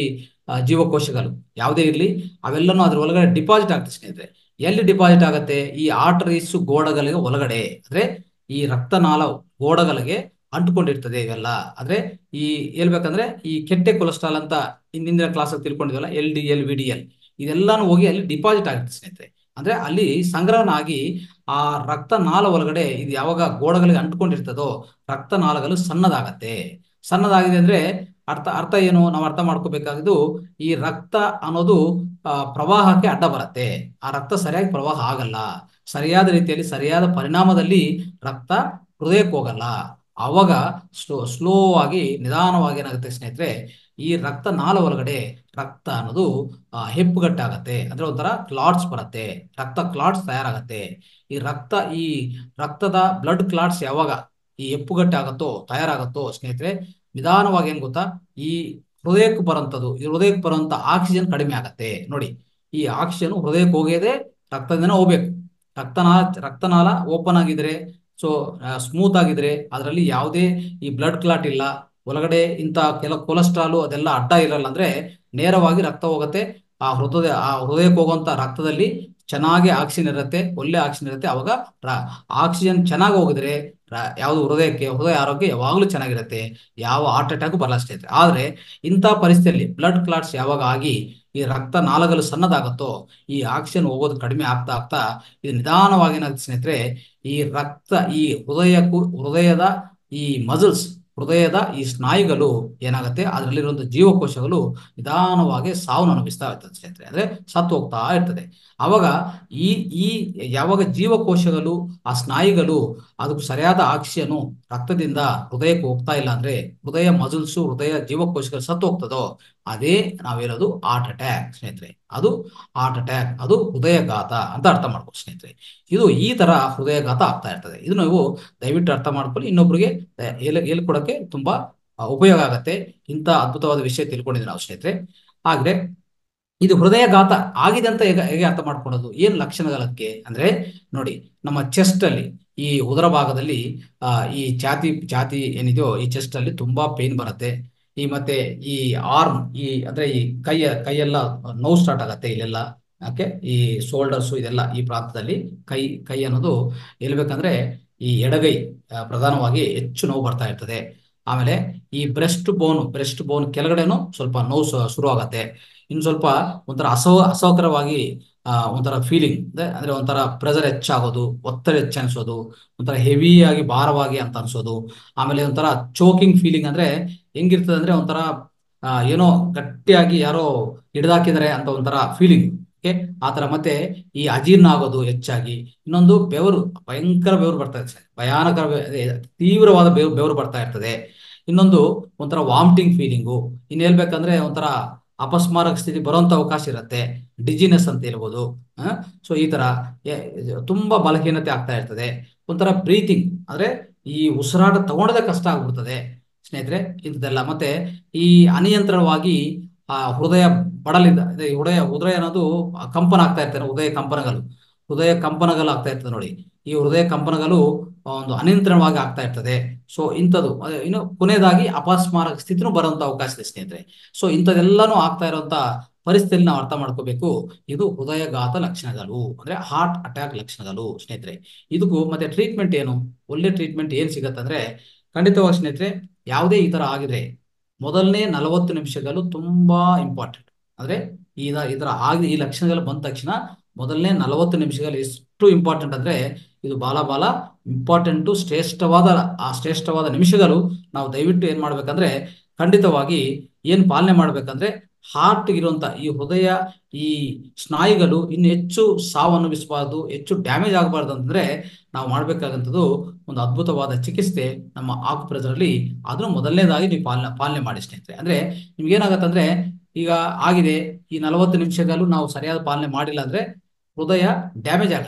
ಆ, ಜೀವಕೋಶಗಳು ಯಾವುದೇ ಇರಲಿ ಅವೆಲ್ಲನೂ ಅದ್ರ ಒಳಗಡೆ ಡಿಪಾಸಿಟ್ ಆಗ್ತದೆ ಸ್ನೇಹಿತರೆ ಎಲ್ಲಿ ಡಿಪಾಸಿಟ್ ಆಗುತ್ತೆ ಈ ಆರ್ಟರೀಸ್ ಗೋಡಗಳಿಗೆ ಒಳಗಡೆ ಅಂದ್ರೆ ಈ ರಕ್ತನಾಳ ಗೋಡಗಳಿಗೆ ಅಂಟುಕೊಂಡಿರ್ತದೆ ಇವೆಲ್ಲ ಅಂದ್ರೆ ಈ ಹೇಳ್ಬೇಕಂದ್ರೆ ಈ ಕೆಟ್ಟೆ ಕೊಲೆಸ್ಟ್ರಾಲ್ ಅಂತ ಹಿಂದಿನ ಕ್ಲಾಸ್ ತಿಳ್ಕೊಂಡಿದ್ವಲ್ಲ L D L V D L ಇದೆಲ್ಲಾನು ಹೋಗಿ ಅಲ್ಲಿ ಡಿಪಾಸಿಟ್ ಆಗುತ್ತೆ ಸ್ನೇಹಿತರೆ ಅಂದ್ರೆ ಅಲ್ಲಿ ಸಂಗ್ರಹಣ ಆಗಿ ಆ ರಕ್ತನಾಳ ಒಳಗಡೆ ಇದು ಯಾವಾಗ ಗೋಡಗಳಿಗೆ ಅಂಟ್ಕೊಂಡಿರ್ತದೋ ರಕ್ತನಾಳಗಳು ಸಣ್ಣದಾಗತ್ತೆ ಸಣ್ಣದಾಗಿದೆ ಅಂದ್ರೆ ಅರ್ಥ ಅರ್ಥ ಏನು ನಾವು ಅರ್ಥ ಮಾಡ್ಕೋಬೇಕಾಗಿದ್ದು ಈ ರಕ್ತ ಅನ್ನೋದು ಆ, ಪ್ರವಾಹಕ್ಕೆ ಅಡ್ಡ ಬರುತ್ತೆ ಆ ರಕ್ತ ಸರಿಯಾಗಿ ಪ್ರವಾಹ ಆಗಲ್ಲ ಸರಿಯಾದ ರೀತಿಯಲ್ಲಿ ಸರಿಯಾದ ಪರಿಣಾಮದಲ್ಲಿ ರಕ್ತ ಹೃದಯಕ್ಕೆ ಹೋಗಲ್ಲ ಆವಾಗ ಸ್ಲೋ ಸ್ಲೋ ಆಗಿ ನಿಧಾನವಾಗಿ ಏನಾಗುತ್ತೆ ಸ್ನೇಹಿತರೆ ಈ ರಕ್ತ ನಾಳ ಒಳಗಡೆ ರಕ್ತ ಅನ್ನೋದು ಆ, ಹೆಪ್ಪುಗಟ್ಟಾಗತ್ತೆ ಅಂದ್ರೆ ಒಂಥರ ಕ್ಲಾಟ್ಸ್ ಬರುತ್ತೆ ರಕ್ತ ಕ್ಲಾಟ್ಸ್ ತಯಾರಾಗತ್ತೆ ಈ ರಕ್ತ ಈ ರಕ್ತದ ಬ್ಲಡ್ ಕ್ಲಾಟ್ಸ್ ಯಾವಾಗ ಈ ಹೆಪ್ಪುಗಟ್ಟಾಗತ್ತೋ ತಯಾರಾಗತ್ತೋ ಸ್ನೇಹಿತರೆ ನಿಧಾನವಾಗಿ ಏನ್ ಗೊತ್ತಾ ಈ ಹೃದಯಕ್ಕೆ ಬರೋಂಥದ್ದು ಈ ಹೃದಯಕ್ಕೆ ಬರುವಂತ ಆಕ್ಸಿಜನ್ ಕಡಿಮೆ ಆಗತ್ತೆ ನೋಡಿ ಈ ಆಕ್ಸಿಜನ್ ಹೃದಯಕ್ಕೆ ಹೋಗೋದೇ ರಕ್ತದಿಂದ ಹೋಗ್ಬೇಕು ರಕ್ತನಾಳ ರಕ್ತನಾಳ ಓಪನ್ ಆಗಿದ್ರೆ ಸೊ ಸ್ಮೂತ್ ಆಗಿದ್ರೆ ಅದರಲ್ಲಿ ಯಾವುದೇ ಈ ಬ್ಲಡ್ ಕ್ಲಾಟ್ ಇಲ್ಲ ಒಳಗಡೆ ಇಂಥ ಕೆಲ ಕೊಲೆಸ್ಟ್ರಾಲು ಅದೆಲ್ಲ ಅಡ್ಡ ಇರಲ್ಲ ಅಂದ್ರೆ ನೇರವಾಗಿ ರಕ್ತ ಹೋಗುತ್ತೆ ಆ ಹೃದಯ ಆ ಹೃದಯಕ್ಕೆ ಹೋಗುವಂತ ರಕ್ತದಲ್ಲಿ ಚೆನ್ನಾಗಿ ಆಕ್ಸಿಜನ್ ಇರುತ್ತೆ ಒಳ್ಳೆ ಆಕ್ಸಿಜನ್ ಇರುತ್ತೆ ಅವಾಗ ರ- ಆಕ್ಸಿಜನ್ ಚೆನ್ನಾಗಿ ಹೋಗಿದ್ರೆ ರ- ಯಾವುದು ಹೃದಯಕ್ಕೆ ಹೃದಯ ಆರೋಗ್ಯ ಯಾವಾಗಲೂ ಚೆನ್ನಾಗಿರುತ್ತೆ ಯಾವ ಹಾರ್ಟ್ ಅಟ್ಯಾಕ್ ಬರಲ್ಲ ಸ್ನೇಹಿತರೆ ಆದ್ರೆ ಇಂಥ ಪರಿಸ್ಥಿತಿಯಲ್ಲಿ ಬ್ಲಡ್ ಕ್ಲಾಟ್ಸ್ ಯಾವಾಗ ಆಗಿ ಈ ರಕ್ತ ನಾಳಗಳು ಸಣ್ಣದಾಗುತ್ತೋ ಈ ಆಕ್ಸಿಜನ್ ಹೋಗೋದು ಕಡಿಮೆ ಆಗ್ತಾ ಆಗ್ತಾ ಇದು ನಿಧಾನವಾಗಿ ಏನಾಗುತ್ತೆ ಸ್ನೇಹಿತರೆ ಈ ರಕ್ತ ಈ ಹೃದಯಕ್ಕೂ ಹೃದಯದ ಈ ಮಸಲ್ಸ್ ಹೃದಯದ ಈ ಸ್ನಾಯುಗಳು ಏನಾಗುತ್ತೆ ಅದರಲ್ಲಿರುವಂತಹ ಜೀವಕೋಶಗಳು ನಿಧಾನವಾಗಿ ಸಾವನ್ನು ಅನುಭವಿಸ್ತಾ ಇರ್ತದೆ ಸ್ನೇಹಿತರೆ ಅಂದ್ರೆ ಸತ್ತು ಹೋಗ್ತಾ ಇರ್ತದೆ ಅವಾಗ ಈ ಈ ಯಾವಾಗ ಜೀವಕೋಶಗಳು ಆ ಸ್ನಾಯುಗಳು ಅದಕ್ಕೆ ಸರಿಯಾದ ಆಕ್ಸಿಜನು ರಕ್ತದಿಂದ ಹೃದಯಕ್ಕೆ ಹೋಗ್ತಾ ಇಲ್ಲ ಅಂದ್ರೆ ಹೃದಯ ಮಸಲ್ಸು ಹೃದಯ ಜೀವಕೋಶಗಳು ಸತ್ತು ಹೋಗ್ತದೋ ಅದೇ ನಾವೇನೋದು ಹಾರ್ಟ್ ಅಟ್ಯಾಕ್ ಸ್ನೇಹಿತರೆ ಅದು ಹಾರ್ಟ್ ಅಟ್ಯಾಕ್ ಅದು ಹೃದಯಘಾತ ಅಂತ ಅರ್ಥ ಮಾಡ್ಬೋದು ಸ್ನೇಹಿತರೆ ಇದು ಈ ತರ ಹೃದಯಘಾತ ಆಗ್ತಾ ಇರ್ತದೆ ಇದು ನೀವು ದಯವಿಟ್ಟು ಅರ್ಥ ಮಾಡ್ಕೊಳ್ಳಿ ಇನ್ನೊಬ್ರಿಗೆ ಹೇಳಿ ಹೇಳ್ಕೊಡಕ್ಕೆ ತುಂಬಾ ಆ, ಉಪಯೋಗ ಆಗತ್ತೆ ಇಂಥ ಅದ್ಭುತವಾದ ವಿಷಯ ತಿಳ್ಕೊಂಡಿದ್ದೀವಿ ನಾವು ಸ್ನೇಹಿತರೆ ಆದ್ರೆ ಇದು ಹೃದಯಘಾತ ಆಗಿದೆ ಅಂತ ಹೇಗೆ ಹೇಗೆ ಅರ್ಥ ಮಾಡ್ಕೊಳ್ಳೋದು ಏನು ಲಕ್ಷಣಗಳಕ್ಕೆ ಅಂದ್ರೆ ನೋಡಿ ನಮ್ಮ ಚೆಸ್ಟ್ ಅಲ್ಲಿ ಈ ಉದರ ಭಾಗದಲ್ಲಿ ಆ, ಈ ಛಾತಿ ಛಾತಿ ಏನಿದೆಯೋ ಈ ಚೆಸ್ಟ್ ಅಲ್ಲಿ ತುಂಬಾ ಪೇನ್ ಬರುತ್ತೆ ಈ ಮತ್ತೆ ಈ ಆರ್ಮ್ ಈ ಅಂದ್ರೆ ಈ ಕೈಯ ಕೈಯೆಲ್ಲ ನೋವು ಸ್ಟಾರ್ಟ್ ಆಗತ್ತೆ ಇಲ್ಲೆಲ್ಲ ಓಕೆ ಈ ಶೋಲ್ಡರ್ಸು ಇದೆಲ್ಲ ಈ ಪ್ರಾಂತದಲ್ಲಿ ಕೈ ಕೈ ಅನ್ನೋದು ಹೇಳ್ಬೇಕಂದ್ರೆ ಈ ಎಡಗೈ ಆ, ಪ್ರಧಾನವಾಗಿ ಹೆಚ್ಚು ನೋವು ಬರ್ತಾ ಇರ್ತದೆ ಆಮೇಲೆ ಈ ಬ್ರೆಸ್ಟ್ ಬೋನ್ ಬ್ರೆಸ್ಟ್ ಬೋನ್ ಕೆಳಗಡೆನೂ ಸ್ವಲ್ಪ ನೋವು ಸ- ಶುರು ಆಗತ್ತೆ ಇನ್ನು ಸ್ವಲ್ಪ ಒಂಥರ ಅಸೌ ಅಸೌಕರ್ಯವಾಗಿ ಆ, ಒಂಥರ ಫೀಲಿಂಗ್ ಅಂದ್ರೆ ಒಂಥರ ಪ್ರೆಷರ್ ಹೆಚ್ಚಾಗೋದು ಒತ್ತಡ ಹೆಚ್ಚು ಅನ್ಸೋದು ಒಂಥರ ಹೆವಿ ಆಗಿ ಭಾರವಾಗಿ ಅಂತ ಅನ್ಸೋದು ಆಮೇಲೆ ಒಂಥರ ಚೋಕಿಂಗ್ ಫೀಲಿಂಗ್ ಅಂದ್ರೆ ಹೆಂಗಿರ್ತದೆ ಅಂದ್ರೆ ಒಂಥರ ಆ, ಏನೋ ಗಟ್ಟಿಯಾಗಿ ಯಾರೋ ಹಿಡ್ದಾಕಿದ್ದಾರೆ ಅಂತ ಒಂಥರ ಫೀಲಿಂಗ್ ಓಕೆ ಆ ತರ ಮತ್ತೆ ಈ ಅಜೀರ್ಣ ಆಗೋದು ಹೆಚ್ಚಾಗಿ ಇನ್ನೊಂದು ಬೆವರು ಭಯಂಕರ ಬೆವರು ಬರ್ತಾ ಇದೆ ಭಯಾನಕ ಬೆ- ಅದೇ ತೀವ್ರವಾದ ಬೆವರು ಬೆವರು ಬರ್ತಾ ಇರ್ತದೆ ಇನ್ನೊಂದು ಒಂಥರ ವಾಮಿಟಿಂಗ್ ಫೀಲಿಂಗು ಇನ್ನು ಹೇಳ್ಬೇಕಂದ್ರೆ ಒಂಥರ ಅಪಸ್ಮಾರಕ ಸ್ಥಿತಿ ಬರುವಂತ ಅವಕಾಶ ಇರುತ್ತೆ ಡಿಜಿನೆಸ್ ಅಂತ ಹೇಳ್ಬೋದು ಸೊ ಈ ತರ ಎ- ತುಂಬಾ ಬಲಹೀನತೆ ಆಗ್ತಾ ಇರ್ತದೆ ಒಂಥರ ಬ್ರೀತಿಂಗ್ ಅಂದ್ರೆ ಈ ಉಸಿರಾಟ ತಗೊಳ್ಳೋದೇ ಕಷ್ಟ ಆಗ್ಬಿಡ್ತದೆ ಸ್ನೇಹಿತರೆ ಇಂಥದ್ದೆಲ್ಲ ಮತ್ತೆ ಈ ಅನಿಯಂತ್ರಣವಾಗಿ ಆ ಹೃದಯ ಬಡಲಿಂದ ಅದೇ ಹೃದಯ ಹೃದಯ ಅನ್ನೋದು ಕಂಪನ ಆಗ್ತಾ ಇರ್ತದೆ ಹೃದಯ ಕಂಪನಗಳು ಹೃದಯ ಕಂಪನಗಳು ಆಗ್ತಾ ಇರ್ತದೆ ನೋಡಿ ಈ ಹೃದಯ ಕಂಪನಗಳು ಒಂದು ಅನಿಯಂತ್ರಣವಾಗಿ ಆಗ್ತಾ ಇರ್ತದೆ ಸೊ ಇಂಥದ್ದು ಅದೇ ಇನ್ನು ಕೊನೆಯದಾಗಿ ಅಪಸ್ಮಾರಕ ಸ್ಥಿತಿನೂ ಬರುವಂತ ಅವಕಾಶ ಇದೆ ಸ್ನೇಹಿತರೆ ಸೊ ಇಂಥದ್ದೆಲ್ಲಾನು ಆಗ್ತಾ ಇರುವಂತ ಪರಿಸ್ಥಿತಿಯಲ್ಲಿ ನಾವು ಅರ್ಥ ಮಾಡ್ಕೋಬೇಕು ಇದು ಹೃದಯಘಾತ ಲಕ್ಷಣಗಳು ಅಂದ್ರೆ ಹಾರ್ಟ್ ಅಟ್ಯಾಕ್ ಲಕ್ಷಣಗಳು ಸ್ನೇಹಿತರೆ ಇದಕ್ಕೂ ಮತ್ತೆ ಟ್ರೀಟ್ಮೆಂಟ್ ಏನು ಒಳ್ಳೆ ಟ್ರೀಟ್ಮೆಂಟ್ ಏನ್ ಸಿಗತ್ತಂದ್ರೆ ಖಂಡಿತವಾಗಿ ಸ್ನೇಹಿತರೆ ಯಾವುದೇ ಈ ತರ ಆಗಿದ್ರೆ ಮೊದಲನೇ ನಲವತ್ತು ನಿಮಿಷಗಳು ತುಂಬಾ ಇಂಪಾರ್ಟೆಂಟ್ ಅಂದ್ರೆ ಈ ಇದರ ಆಗಿ ಈ ಲಕ್ಷಣಗಳು ಬಂದ ತಕ್ಷಣ ಮೊದಲನೇ ನಲವತ್ತು ನಿಮಿಷಗಳು ಎಷ್ಟು ಇಂಪಾರ್ಟೆಂಟ್ ಅಂದ್ರೆ ಇದು ಬಹಳ ಬಹಳ ಇಂಪಾರ್ಟೆಂಟು ಶ್ರೇಷ್ಠವಾದ ಆ ಶ್ರೇಷ್ಠವಾದ ನಿಮಿಷಗಳು ನಾವು ದಯವಿಟ್ಟು ಏನ್ ಮಾಡ್ಬೇಕಂದ್ರೆ ಖಂಡಿತವಾಗಿ ಏನ್ ಪಾಲನೆ ಮಾಡ್ಬೇಕಂದ್ರೆ ಹಾರ್ಟ್ ಇರುವಂತ ಈ ಹೃದಯ ಈ ಸ್ನಾಯುಗಳು ಇನ್ನು ಹೆಚ್ಚು ಸಾವು ಅನುಭವಿಸಬಾರ್ದು ಹೆಚ್ಚು ಡ್ಯಾಮೇಜ್ ಆಗಬಾರ್ದು ಅಂತಂದ್ರೆ ನಾವು ಮಾಡ್ಬೇಕಾಗಂಥದ್ದು ಒಂದು ಅದ್ಭುತವಾದ ಚಿಕಿತ್ಸೆ ನಮ್ಮ ಆಕುಪ್ರೆಸರಲ್ಲಿ ಅದನ್ನು ಮೊದಲನೇದಾಗಿ ನೀವು ಪಾಲನೆ ಪಾಲನೆ ಮಾಡಿ ಸ್ನೇಹಿತರೆ ಅಂದ್ರೆ ನಿಮ್ಗೆ ಏನಾಗತ್ತಂದ್ರೆ ಈಗ ಆಗಿದೆ ಈ ನಲವತ್ತು ನಿಮಿಷಗಳು ನಾವು ಸರಿಯಾದ ಪಾಲನೆ ಮಾಡಿಲ್ಲ ಅಂದ್ರೆ ಹೃದಯ ಡ್ಯಾಮೇಜ್ ಆಗುತ್ತೆ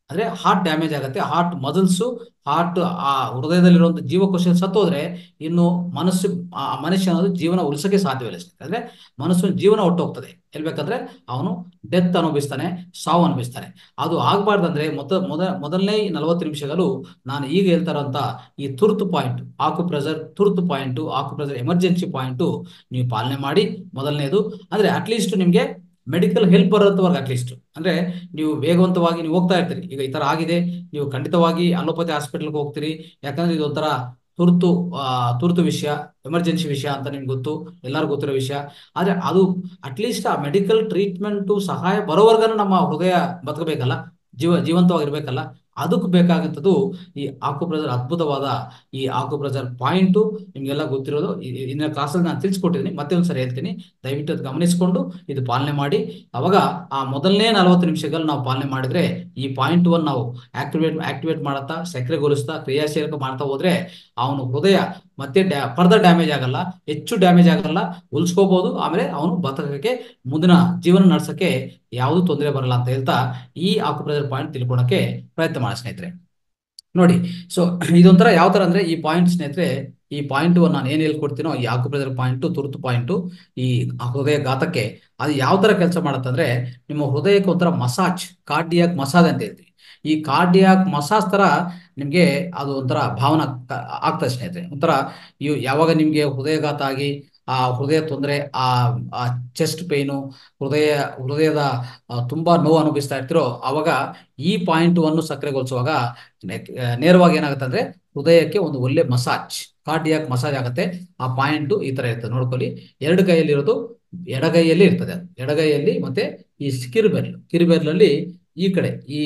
ಅಂದ್ರೆ ಹಾರ್ಟ್ ಡ್ಯಾಮೇಜ್ ಆಗುತ್ತೆ ಹಾರ್ಟ್ ಮಸಲ್ಸು ಹಾರ್ಟ್ ಆ ಹೃದಯದಲ್ಲಿರುವಂಥ ಜೀವಕೋಶ ಸತ್ತೋದ್ರೆ ಇನ್ನು ಮನಸ್ಸು ಆ ಮನುಷ್ಯ ಅನ್ನೋದು ಜೀವನ ಉಳಿಸೋಕೆ ಸಾಧ್ಯವಿಲ್ಲ ಸ್ನೇಹಿತರೆ. ಅಂದ್ರೆ ಮನಸ್ಸು ಜೀವನ ಹೊಟ್ಟೋಗ್ತದೆ ಹೇಳ್ಬೇಕಂದ್ರೆ ಅವನು ಡೆತ್ ಅನುಭವಿಸ್ತಾನೆ ಸಾವು ಅನುಭವಿಸ್ತಾನೆ ಅದು ಆಗ್ಬಾರ್ದಂದ್ರೆ ಮೊದ ಮೊದ ಮೊದಲನೇ ನಲವತ್ತು ನಿಮಿಷಗಳು ನಾನು ಈಗ ಹೇಳ್ತಾ ಇರೋಂಥ ಈ ತುರ್ತು ಪಾಯಿಂಟ್ ಆಕು ಪ್ರೆಸರ್ ತುರ್ತು point acupressure emergency point ನೀವು ಪಾಲನೆ ಮಾಡಿ ಮೊದಲನೇದು ಅಂದ್ರೆ ಅಟ್ಲೀಸ್ಟ್ ನಿಮಗೆ ಮೆಡಿಕಲ್ ಹೆಲ್ಪ್ ಬರೋಂಥವ್ರಿಗೆ ಅಟ್ಲೀಸ್ಟ್ ಅಂದ್ರೆ ನೀವು ವೇಗವಂತವಾಗಿ ನೀವು ಹೋಗ್ತಾ ಇರ್ತೀರಿ ಈಗ ಈ ತರ ಆಗಿದೆ ನೀವು ಖಂಡಿತವಾಗಿ ಅಲೋಪತಿ ಹಾಸ್ಪಿಟಲ್ಗೆ ಹೋಗ್ತೀರಿ ಯಾಕಂದ್ರೆ ಇದು ಒಂಥರ ತುರ್ತು ಆ, ತುರ್ತು ವಿಷಯ ಎಮರ್ಜೆನ್ಸಿ ವಿಷಯ ಅಂತ ನಿಮ್ಗೆ ಗೊತ್ತು ಎಲ್ಲರಿಗೂ ಗೊತ್ತಿರೋ ವಿಷಯ ಆದ್ರೆ ಅದು ಅಟ್ಲೀಸ್ಟ್ ಆ ಮೆಡಿಕಲ್ ಟ್ರೀಟ್ಮೆಂಟು ಸಹಾಯ ಬರೋವರೆಗೂ ನಮ್ಮ ಹೃದಯ ಬದುಕಬೇಕಲ್ಲ ಜೀವ ಜೀವಂತವಾಗಿರ್ಬೇಕಲ್ಲ ಅದಕ್ಕೆ ಬೇಕಾಗಂಥದ್ದು ಈ ಆಕುಪ್ರೆಸರ್ ಅದ್ಭುತವಾದ ಈ ಆಕುಪ್ರೆಸರ್ ಪಾಯಿಂಟು ನಿಮಗೆಲ್ಲ ಗೊತ್ತಿರೋದು ಇ- ಇ- ಇನ್ನೊಂದು ಕ್ಲಾಸಲ್ಲಿ ನಾನು ತಿಳಿಸ್ಕೊಟ್ಟಿದ್ದೀನಿ ಮತ್ತೆ ಒಂದ್ಸರಿ ಹೇಳ್ತೀನಿ ದಯವಿಟ್ಟು ಅದು ಗಮನಿಸಿಕೊಂಡು ಇದು ಪಾಲನೆ ಮಾಡಿ ಅವಾಗ ಆ ಮೊದಲನೇ ನಲವತ್ತು ನಿಮಿಷಗಳು ನಾವು ಪಾಲನೆ ಮಾಡಿದ್ರೆ ಈ ಪಾಯಿಂಟ್ ಒನ್ ನಾವು ಆಕ್ಟಿವೇಟ್ ಆಕ್ಟಿವೇಟ್ ಮಾಡುತ್ತಾ ಸಕ್ರಿಯಗೊಳಿಸ್ತಾ ಕ್ರಿಯಾಶೀಲಕ ಮಾಡ್ತಾ ಹೋದ್ರೆ ಅವನು ಹೃದಯ ಮತ್ತೆ ಡ್ಯಾ ಫರ್ದರ್ ಡ್ಯಾಮೇಜ್ ಆಗಲ್ಲ ಹೆಚ್ಚು ಡ್ಯಾಮೇಜ್ ಆಗಲ್ಲ ಉಳಿಸ್ಕೋಬಹುದು ಆಮೇಲೆ ಅವನು ಬದುಕಕ್ಕೆ ಮುಂದಿನ ಜೀವನ ನಡೆಸಕ್ಕೆ ಯಾವುದು ತೊಂದರೆ ಬರಲ್ಲ ಅಂತ ಹೇಳ್ತಾ ಈ ಆಕುಪ್ರೆಸರ್ ಪಾಯಿಂಟ್ ತಿಳ್ಕೊಳಕ್ಕೆ ಪ್ರಯತ್ನ ಮಾಡಿ ಸ್ನೇಹಿತರೆ ನೋಡಿ ಸೊ ಇದೊಂಥರ ಯಾವ ತರ ಅಂದ್ರೆ ಈ ಪಾಯಿಂಟ್ ಸ್ನೇಹಿತರೆ ಈ ಪಾಯಿಂಟ್ ನಾನು ಏನ್ ಹೇಳ್ಕೊಡ್ತೀನೋ ಈ ಆಕುಪ್ರೆಸರ್ ಪಾಯಿಂಟ್ ತುರ್ತು ಪಾಯಿಂಟ್ ಈ ಹೃದಯ ಘಾತಕ್ಕೆ ಅದು ಯಾವ ತರ ಕೆಲಸ ಮಾಡುತ್ತಂದ್ರೆ ನಿಮ್ಮ ಹೃದಯಕ್ಕೆ ಒಂಥರ ಮಸಾಜ್ ಕಾರ್ಡಿಯಾಕ್ ಮಸಾಜ್ ಅಂತ ಹೇಳ್ತೀವಿ ಈ ಕಾರ್ಡಿಯಾಕ್ ಮಸಾಜ್ ತರ ನಿಮ್ಗೆ ಅದು ಒಂಥರ ಭಾವನ ಆಗ್ತದೆ ಸ್ನೇಹಿತರೆ ಒಂಥರ ಇವು ಯಾವಾಗ ನಿಮ್ಗೆ ಹೃದಯಘಾತ ಆಗಿ ಆ ಹೃದಯ ತೊಂದರೆ ಆ ಆ ಚೆಸ್ಟ್ ಪೇನು ಹೃದಯ ಹೃದಯದ ಆ, ತುಂಬಾ ನೋವು ಅನುಭವಿಸ್ತಾ ಇರ್ತೀರೋ ಅವಾಗ ಈ ಪಾಯಿಂಟ್ ಅನ್ನು ಸಕ್ರಿಯಗೊಳಿಸುವಾಗ ನೆ- ಆ, ನೇರವಾಗಿ ಏನಾಗುತ್ತೆ ಅಂದ್ರೆ ಹೃದಯಕ್ಕೆ ಒಂದು ಒಳ್ಳೆ ಮಸಾಜ್ ಕಾರ್ಡಿಯಾಕ್ ಮಸಾಜ್ ಆಗುತ್ತೆ ಆ ಪಾಯಿಂಟ್ ಈ ತರ ಇರ್ತದೆ ನೋಡ್ಕೊಳ್ಳಿ ಎರಡು ಕೈಯಲ್ಲಿ ಇರೋದು ಎಡಗೈಯಲ್ಲಿ ಇರ್ತದೆ ಅದು ಎಡಗೈಯಲ್ಲಿ ಮತ್ತೆ ಈ ಕಿರುಬೆರಳು ಕಿರುಬೆರಳಲ್ಲಿ ಈ ಕಡೆ ಈ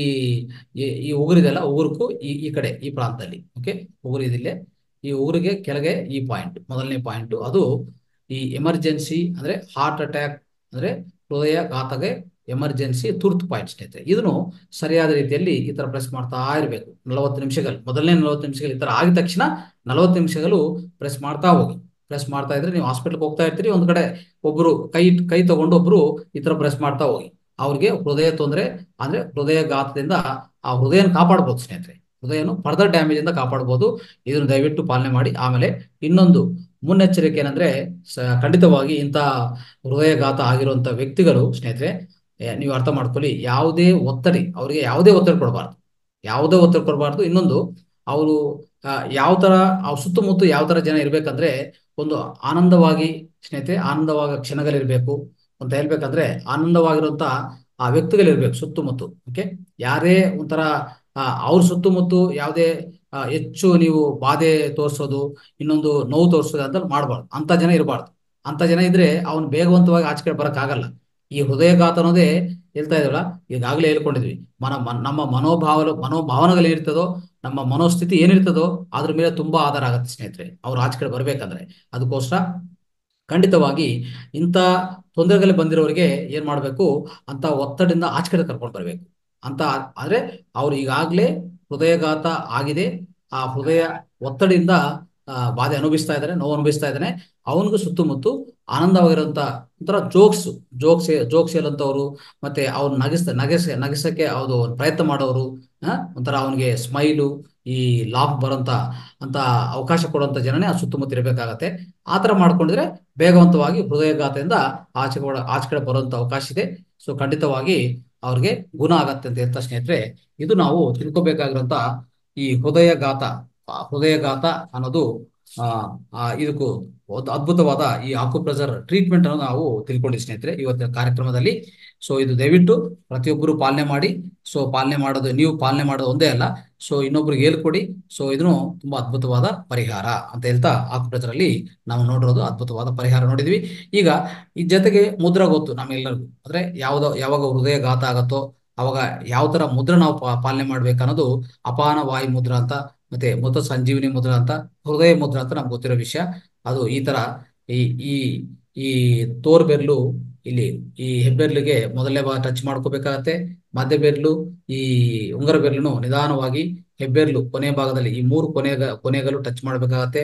ಈ- ಈ ಉಗುರಿದೆಲ್ಲ ಉಗುರುಕು ಈ ಈ ಕಡೆ ಈ ಪ್ರಾಂತದಲ್ಲಿ ಓಕೆ ಉಗುರಿದಿಲ್ಲೇ ಈ ಉಗುರಿಗೆ ಕೆಳಗೆ ಈ ಪಾಯಿಂಟ್ ಮೊದಲನೇ ಪಾಯಿಂಟ್ ಅದು ಈ ಎಮರ್ಜೆನ್ಸಿ ಅಂದ್ರೆ ಹಾರ್ಟ್ ಅಟ್ಯಾಕ್ ಅಂದ್ರೆ ಹೃದಯ ಘಾತಗೆ ಎಮರ್ಜೆನ್ಸಿ ತುರ್ತು ಪಾಯಿಂಟ್ ಸ್ನೇಹಿತರೆ ಇದನ್ನು ಸರಿಯಾದ ರೀತಿಯಲ್ಲಿ ಈ ತರ ಪ್ರೆಸ್ ಮಾಡ್ತಾ ಇರಬೇಕು ನಲವತ್ತು ನಿಮಿಷಗಳು ಮೊದಲನೇ ನಲವತ್ತು ನಿಮಿಷಗಳು ಈ ತರ ಆಗಿದ ತಕ್ಷಣ ನಲವತ್ತು ನಿಮಿಷಗಳು ಪ್ರೆಸ್ ಮಾಡ್ತಾ ಹೋಗಿ ಪ್ರೆಸ್ ಮಾಡ್ತಾ ಇದ್ರೆ ನೀವು ಹಾಸ್ಪಿಟಲ್ಗೆ ಹೋಗ್ತಾ ಇರ್ತೀರಿ ಒಂದ್ ಕಡೆ ಒಬ್ರು ಕೈ ಕೈ ತಗೊಂಡು ಒಬ್ರು ಈ ತರ ಪ್ರೆಸ್ ಮಾಡ್ತಾ ಹೋಗಿ ಅವ್ರಿಗೆ ಹೃದಯ ತೊಂದರೆ ಅಂದ್ರೆ ಹೃದಯ ಘಾತದಿಂದ ಆ ಹೃದಯನ ಕಾಪಾಡ್ಬೋದು ಸ್ನೇಹಿತರೆ ಹೃದಯನು ಫರ್ದರ್ ಡ್ಯಾಮೇಜ್ ಇಂದ ಕಾಪಾಡ್ಬೋದು ಇದನ್ನು ದಯವಿಟ್ಟು ಪಾಲನೆ ಮಾಡಿ ಆಮೇಲೆ ಇನ್ನೊಂದು ಮುನ್ನೆಚ್ಚರಿಕೆ ಏನಂದ್ರೆ ಸ- ಖಂಡಿತವಾಗಿ ಇಂಥ ಹೃದಯಘಾತ ಆಗಿರುವಂತ ವ್ಯಕ್ತಿಗಳು ಸ್ನೇಹಿತರೆ ಏ, ನೀವು ಅರ್ಥ ಮಾಡ್ಕೊಳ್ಳಿ ಯಾವುದೇ ಒತ್ತಡಿ ಅವರಿಗೆ ಯಾವುದೇ ಒತ್ತಡ ಕೊಡಬಾರ್ದು ಯಾವುದೇ ಒತ್ತಡ ಕೊಡಬಾರ್ದು ಇನ್ನೊಂದು ಅವರು ಯಾವ ತರ ಅವ್ರ ಸುತ್ತಮುತ್ತ ಯಾವ ತರ ಜನ ಇರ್ಬೇಕಂದ್ರೆ ಒಂದು ಆನಂದವಾಗಿ ಸ್ನೇಹಿತರೆ ಆನಂದವಾಗ ಕ್ಷಣಗಳಿರ್ಬೇಕು ಅಂತ ಹೇಳ್ಬೇಕಂದ್ರೆ ಆನಂದವಾಗಿರುವಂತ ಆ ವ್ಯಕ್ತಿಗಳಿರ್ಬೇಕು ಸುತ್ತಮುತ್ತ ಓಕೆ ಯಾರೇ ಒಂಥರ ಆ, ಅವ್ರ ಸುತ್ತಮುತ್ತ ಯಾವುದೇ ಆ, ಹೆಚ್ಚು ನೀವು ಬಾಧೆ ತೋರಿಸೋದು ಇನ್ನೊಂದು ನೋವು ತೋರಿಸೋದು ಅಂತ ಮಾಡಬಾರ್ದು ಅಂತ ಜನ ಇರಬಾರ್ದು ಅಂತ ಜನ ಇದ್ರೆ ಅವನು ಬೇಗವಂತವಾಗಿ ಆಚೆ ಕಡೆ ಬರಕ್ಕಾಗಲ್ಲ ಈ ಹೃದಯಘಾತ ಅನ್ನೋದೇ ಹೇಳ್ತಾ ಇದ್ದೀವಲ್ಲ ಈಗಾಗಲೇ ಹೇಳ್ಕೊಂಡಿದ್ವಿ ಮನ ಮನ್- ನಮ್ಮ ಮನೋಭಾವ ಮನೋಭಾವನೆಗಳು ಏನಿರ್ತದೋ ನಮ್ಮ ಮನೋಸ್ಥಿತಿ ಏನಿರ್ತದೋ ಅದ್ರ ಮೇಲೆ ತುಂಬಾ ಆಧಾರ ಆಗತ್ತೆ ಸ್ನೇಹಿತರೆ ಅವ್ರು ಆಚೆ ಕಡೆ ಬರ್ಬೇಕಂದ್ರೆ ಅದಕ್ಕೋಸ್ಕರ ಖಂಡಿತವಾಗಿ ಇಂಥ ತೊಂದರೆಗಳು ಬಂದಿರೋರಿಗೆ ಏನ್ ಮಾಡ್ಬೇಕು ಅಂತ ಒತ್ತಡದಿಂದ ಆಚೆ ಕಡೆ ಕರ್ಕೊಂಡು ಬರ್ಬೇಕು ಅಂತ ಆದ್ರೆ ಅವ್ರು ಈಗಾಗಲೇ ಹೃದಯಘಾತ ಆಗಿದೆ ಆ ಹೃದಯ ಒತ್ತಡದಿಂದ ಆ, ಬಾಧೆ ಅನುಭವಿಸ್ತಾ ಇದ್ದಾನೆ ನೋವು ಅನುಭವಿಸ್ತಾ ಇದ್ದಾನೆ ಅವನಿಗೂ ಸುತ್ತಮುತ್ತ ಆನಂದವಾಗಿರುವಂತ ಒಂಥರ ಜೋಕ್ಸ್ ಜೋಕ್ಸ್ ಜೋಕ್ಸ್ ಹೇಳುವಂಥವ್ರು ಮತ್ತೆ ಅವ್ರು ನಗಿಸ್ ನಗಿಸ್ ನಗಿಸಕ್ಕೆ ಅವ್ರು ಪ್ರಯತ್ನ ಮಾಡೋರು ಆ, ಒಂಥರ ಅವನಿಗೆ ಸ್ಮೈಲು ಈ ಲಾಫ್ ಬರೋಂತ ಅಂತ ಅವಕಾಶ ಕೊಡುವಂತ ಜನನೇ ಆ ಸುತ್ತಮುತ್ತ ಇರಬೇಕಾಗತ್ತೆ ಆ ತರ ಮಾಡ್ಕೊಂಡಿದ್ರೆ ಬೇಗವಂತವಾಗಿ ಹೃದಯಘಾತದಿಂದ ಆಚೆ ಕೂಡ ಆಚೆ ಕಡೆ ಬರುವಂತ ಅವಕಾಶ ಇದೆ ಸೊ ಖಂಡಿತವಾಗಿ ಅವ್ರಿಗೆ ಗುಣ ಆಗತ್ತೆ ಅಂತ ಹೇಳ್ತಾ ಸ್ನೇಹಿತರೆ ಇದು ನಾವು ತಿಳ್ಕೊಬೇಕಾಗಿರುವಂತ ಈ ಹೃದಯಘಾತ ಆ ಹೃದಯಘಾತ ಅನ್ನೋದು ಆ ಆ ಇದಕ್ಕೂ ಒಂದು ಅದ್ಭುತವಾದ ಈ ಆಕುಪ್ರೆಸರ್ ಟ್ರೀಟ್ಮೆಂಟ್ ಅನ್ನು ನಾವು ತಿಳ್ಕೊಂಡಿವಿ ಸ್ನೇಹಿತರೆ ಇವತ್ತಿನ ಕಾರ್ಯಕ್ರಮದಲ್ಲಿ ಸೊ ಇದು ದಯವಿಟ್ಟು ಪ್ರತಿಯೊಬ್ಬರು ಪಾಲನೆ ಮಾಡಿ ಸೊ ಪಾಲನೆ ಮಾಡೋದು ನೀವು ಪಾಲನೆ ಮಾಡೋದು ಒಂದೇ ಅಲ್ಲ ಸೊ ಇನ್ನೊಬ್ರಿಗೆ ಹೇಳ್ಕೊಡಿ ಸೊ ಇದನ್ನು ತುಂಬಾ ಅದ್ಭುತವಾದ ಪರಿಹಾರ ಅಂತ ಹೇಳ್ತಾ ಆಕುಪ್ರೆಸರ್ ಅಲ್ಲಿ ನಾವು ನೋಡಿರೋದು ಅದ್ಭುತವಾದ ಪರಿಹಾರ ನೋಡಿದ್ವಿ ಈಗ ಈ ಜೊತೆಗೆ ಮುದ್ರಾ ಗೊತ್ತು ನಮ್ಮೆಲ್ಲರಿಗೂ ಅಂದ್ರೆ ಯಾವ್ದೋ ಯಾವಾಗ ಹೃದಯಘಾತ ಆಗತ್ತೋ ಅವಾಗ ಯಾವ ತರ ಮುದ್ರ ನಾವು ಪಾ- ಪಾಲನೆ ಮಾಡ್ಬೇಕನ್ನೋದು ಅಪಾನ ವಾಯು ಮುದ್ರಾ ಅಂತ ಮತ್ತೆ ಮೃತ ಸಂಜೀವಿನಿ ಮುದ್ರಾ ಅಂತ ಹೃದಯ ಮುದ್ರಾ ಅಂತ ನಮ್ಗೆ ಗೊತ್ತಿರೋ ವಿಷಯ ಅದು ಈ ತರ ಈ ಈ ಈ ತೋರ್ ಬೆರ್ಲು ಇಲ್ಲಿ ಈ ಹೆಬ್ಬೆರ್ಲಿಗೆ ಮೊದಲನೇ ಭಾಗ ಟಚ್ ಮಾಡ್ಕೋಬೇಕಾಗತ್ತೆ ಮಧ್ಯ ಬೆರ್ಲು ಈ ಉಂಗರ ಬೆರ್ಲುನು ನಿಧಾನವಾಗಿ ಹೆಬ್ಬೆರ್ಲು ಕೊನೆ ಭಾಗದಲ್ಲಿ ಈ ಮೂರು ಕೊನೆ ಕೊನೆಗಲು ಟಚ್ ಮಾಡ್ಬೇಕಾಗತ್ತೆ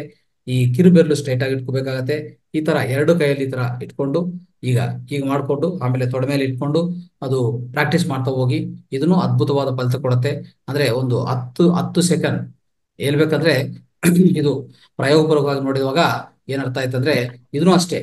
ಈ ಕಿರುಬೆರಳು ಸ್ಟ್ರೈಟ್ ಆಗಿ ಇಟ್ಕೋಬೇಕಾಗತ್ತೆ ಈ ತರ ಎರಡು ಕೈಯಲ್ಲಿ ಈ ತರ ಇಟ್ಕೊಂಡು ಈಗ ಈಗ ಮಾಡ್ಕೊಂಡು ಆಮೇಲೆ ತೊಡೆ ಮೇಲೆ ಇಟ್ಕೊಂಡು ಅದು ಪ್ರಾಕ್ಟೀಸ್ ಮಾಡ್ತಾ ಹೋಗಿ ಇದನ್ನು ಅದ್ಭುತವಾದ ಫಲಿತ ಕೊಡುತ್ತೆ ಅಂದ್ರೆ ಒಂದು ಹತ್ತು ಹತ್ತು ಸೆಕೆಂಡ್ ಹೇಳ್ಬೇಕಂದ್ರೆ ಇದು ಪ್ರಯೋಗಪೂರ್ವಕವಾಗಿ ನೋಡಿದಾಗ ಏನರ್ಥ ಆಯ್ತಂದ್ರೆ ಇದನ್ನು ಅಷ್ಟೇ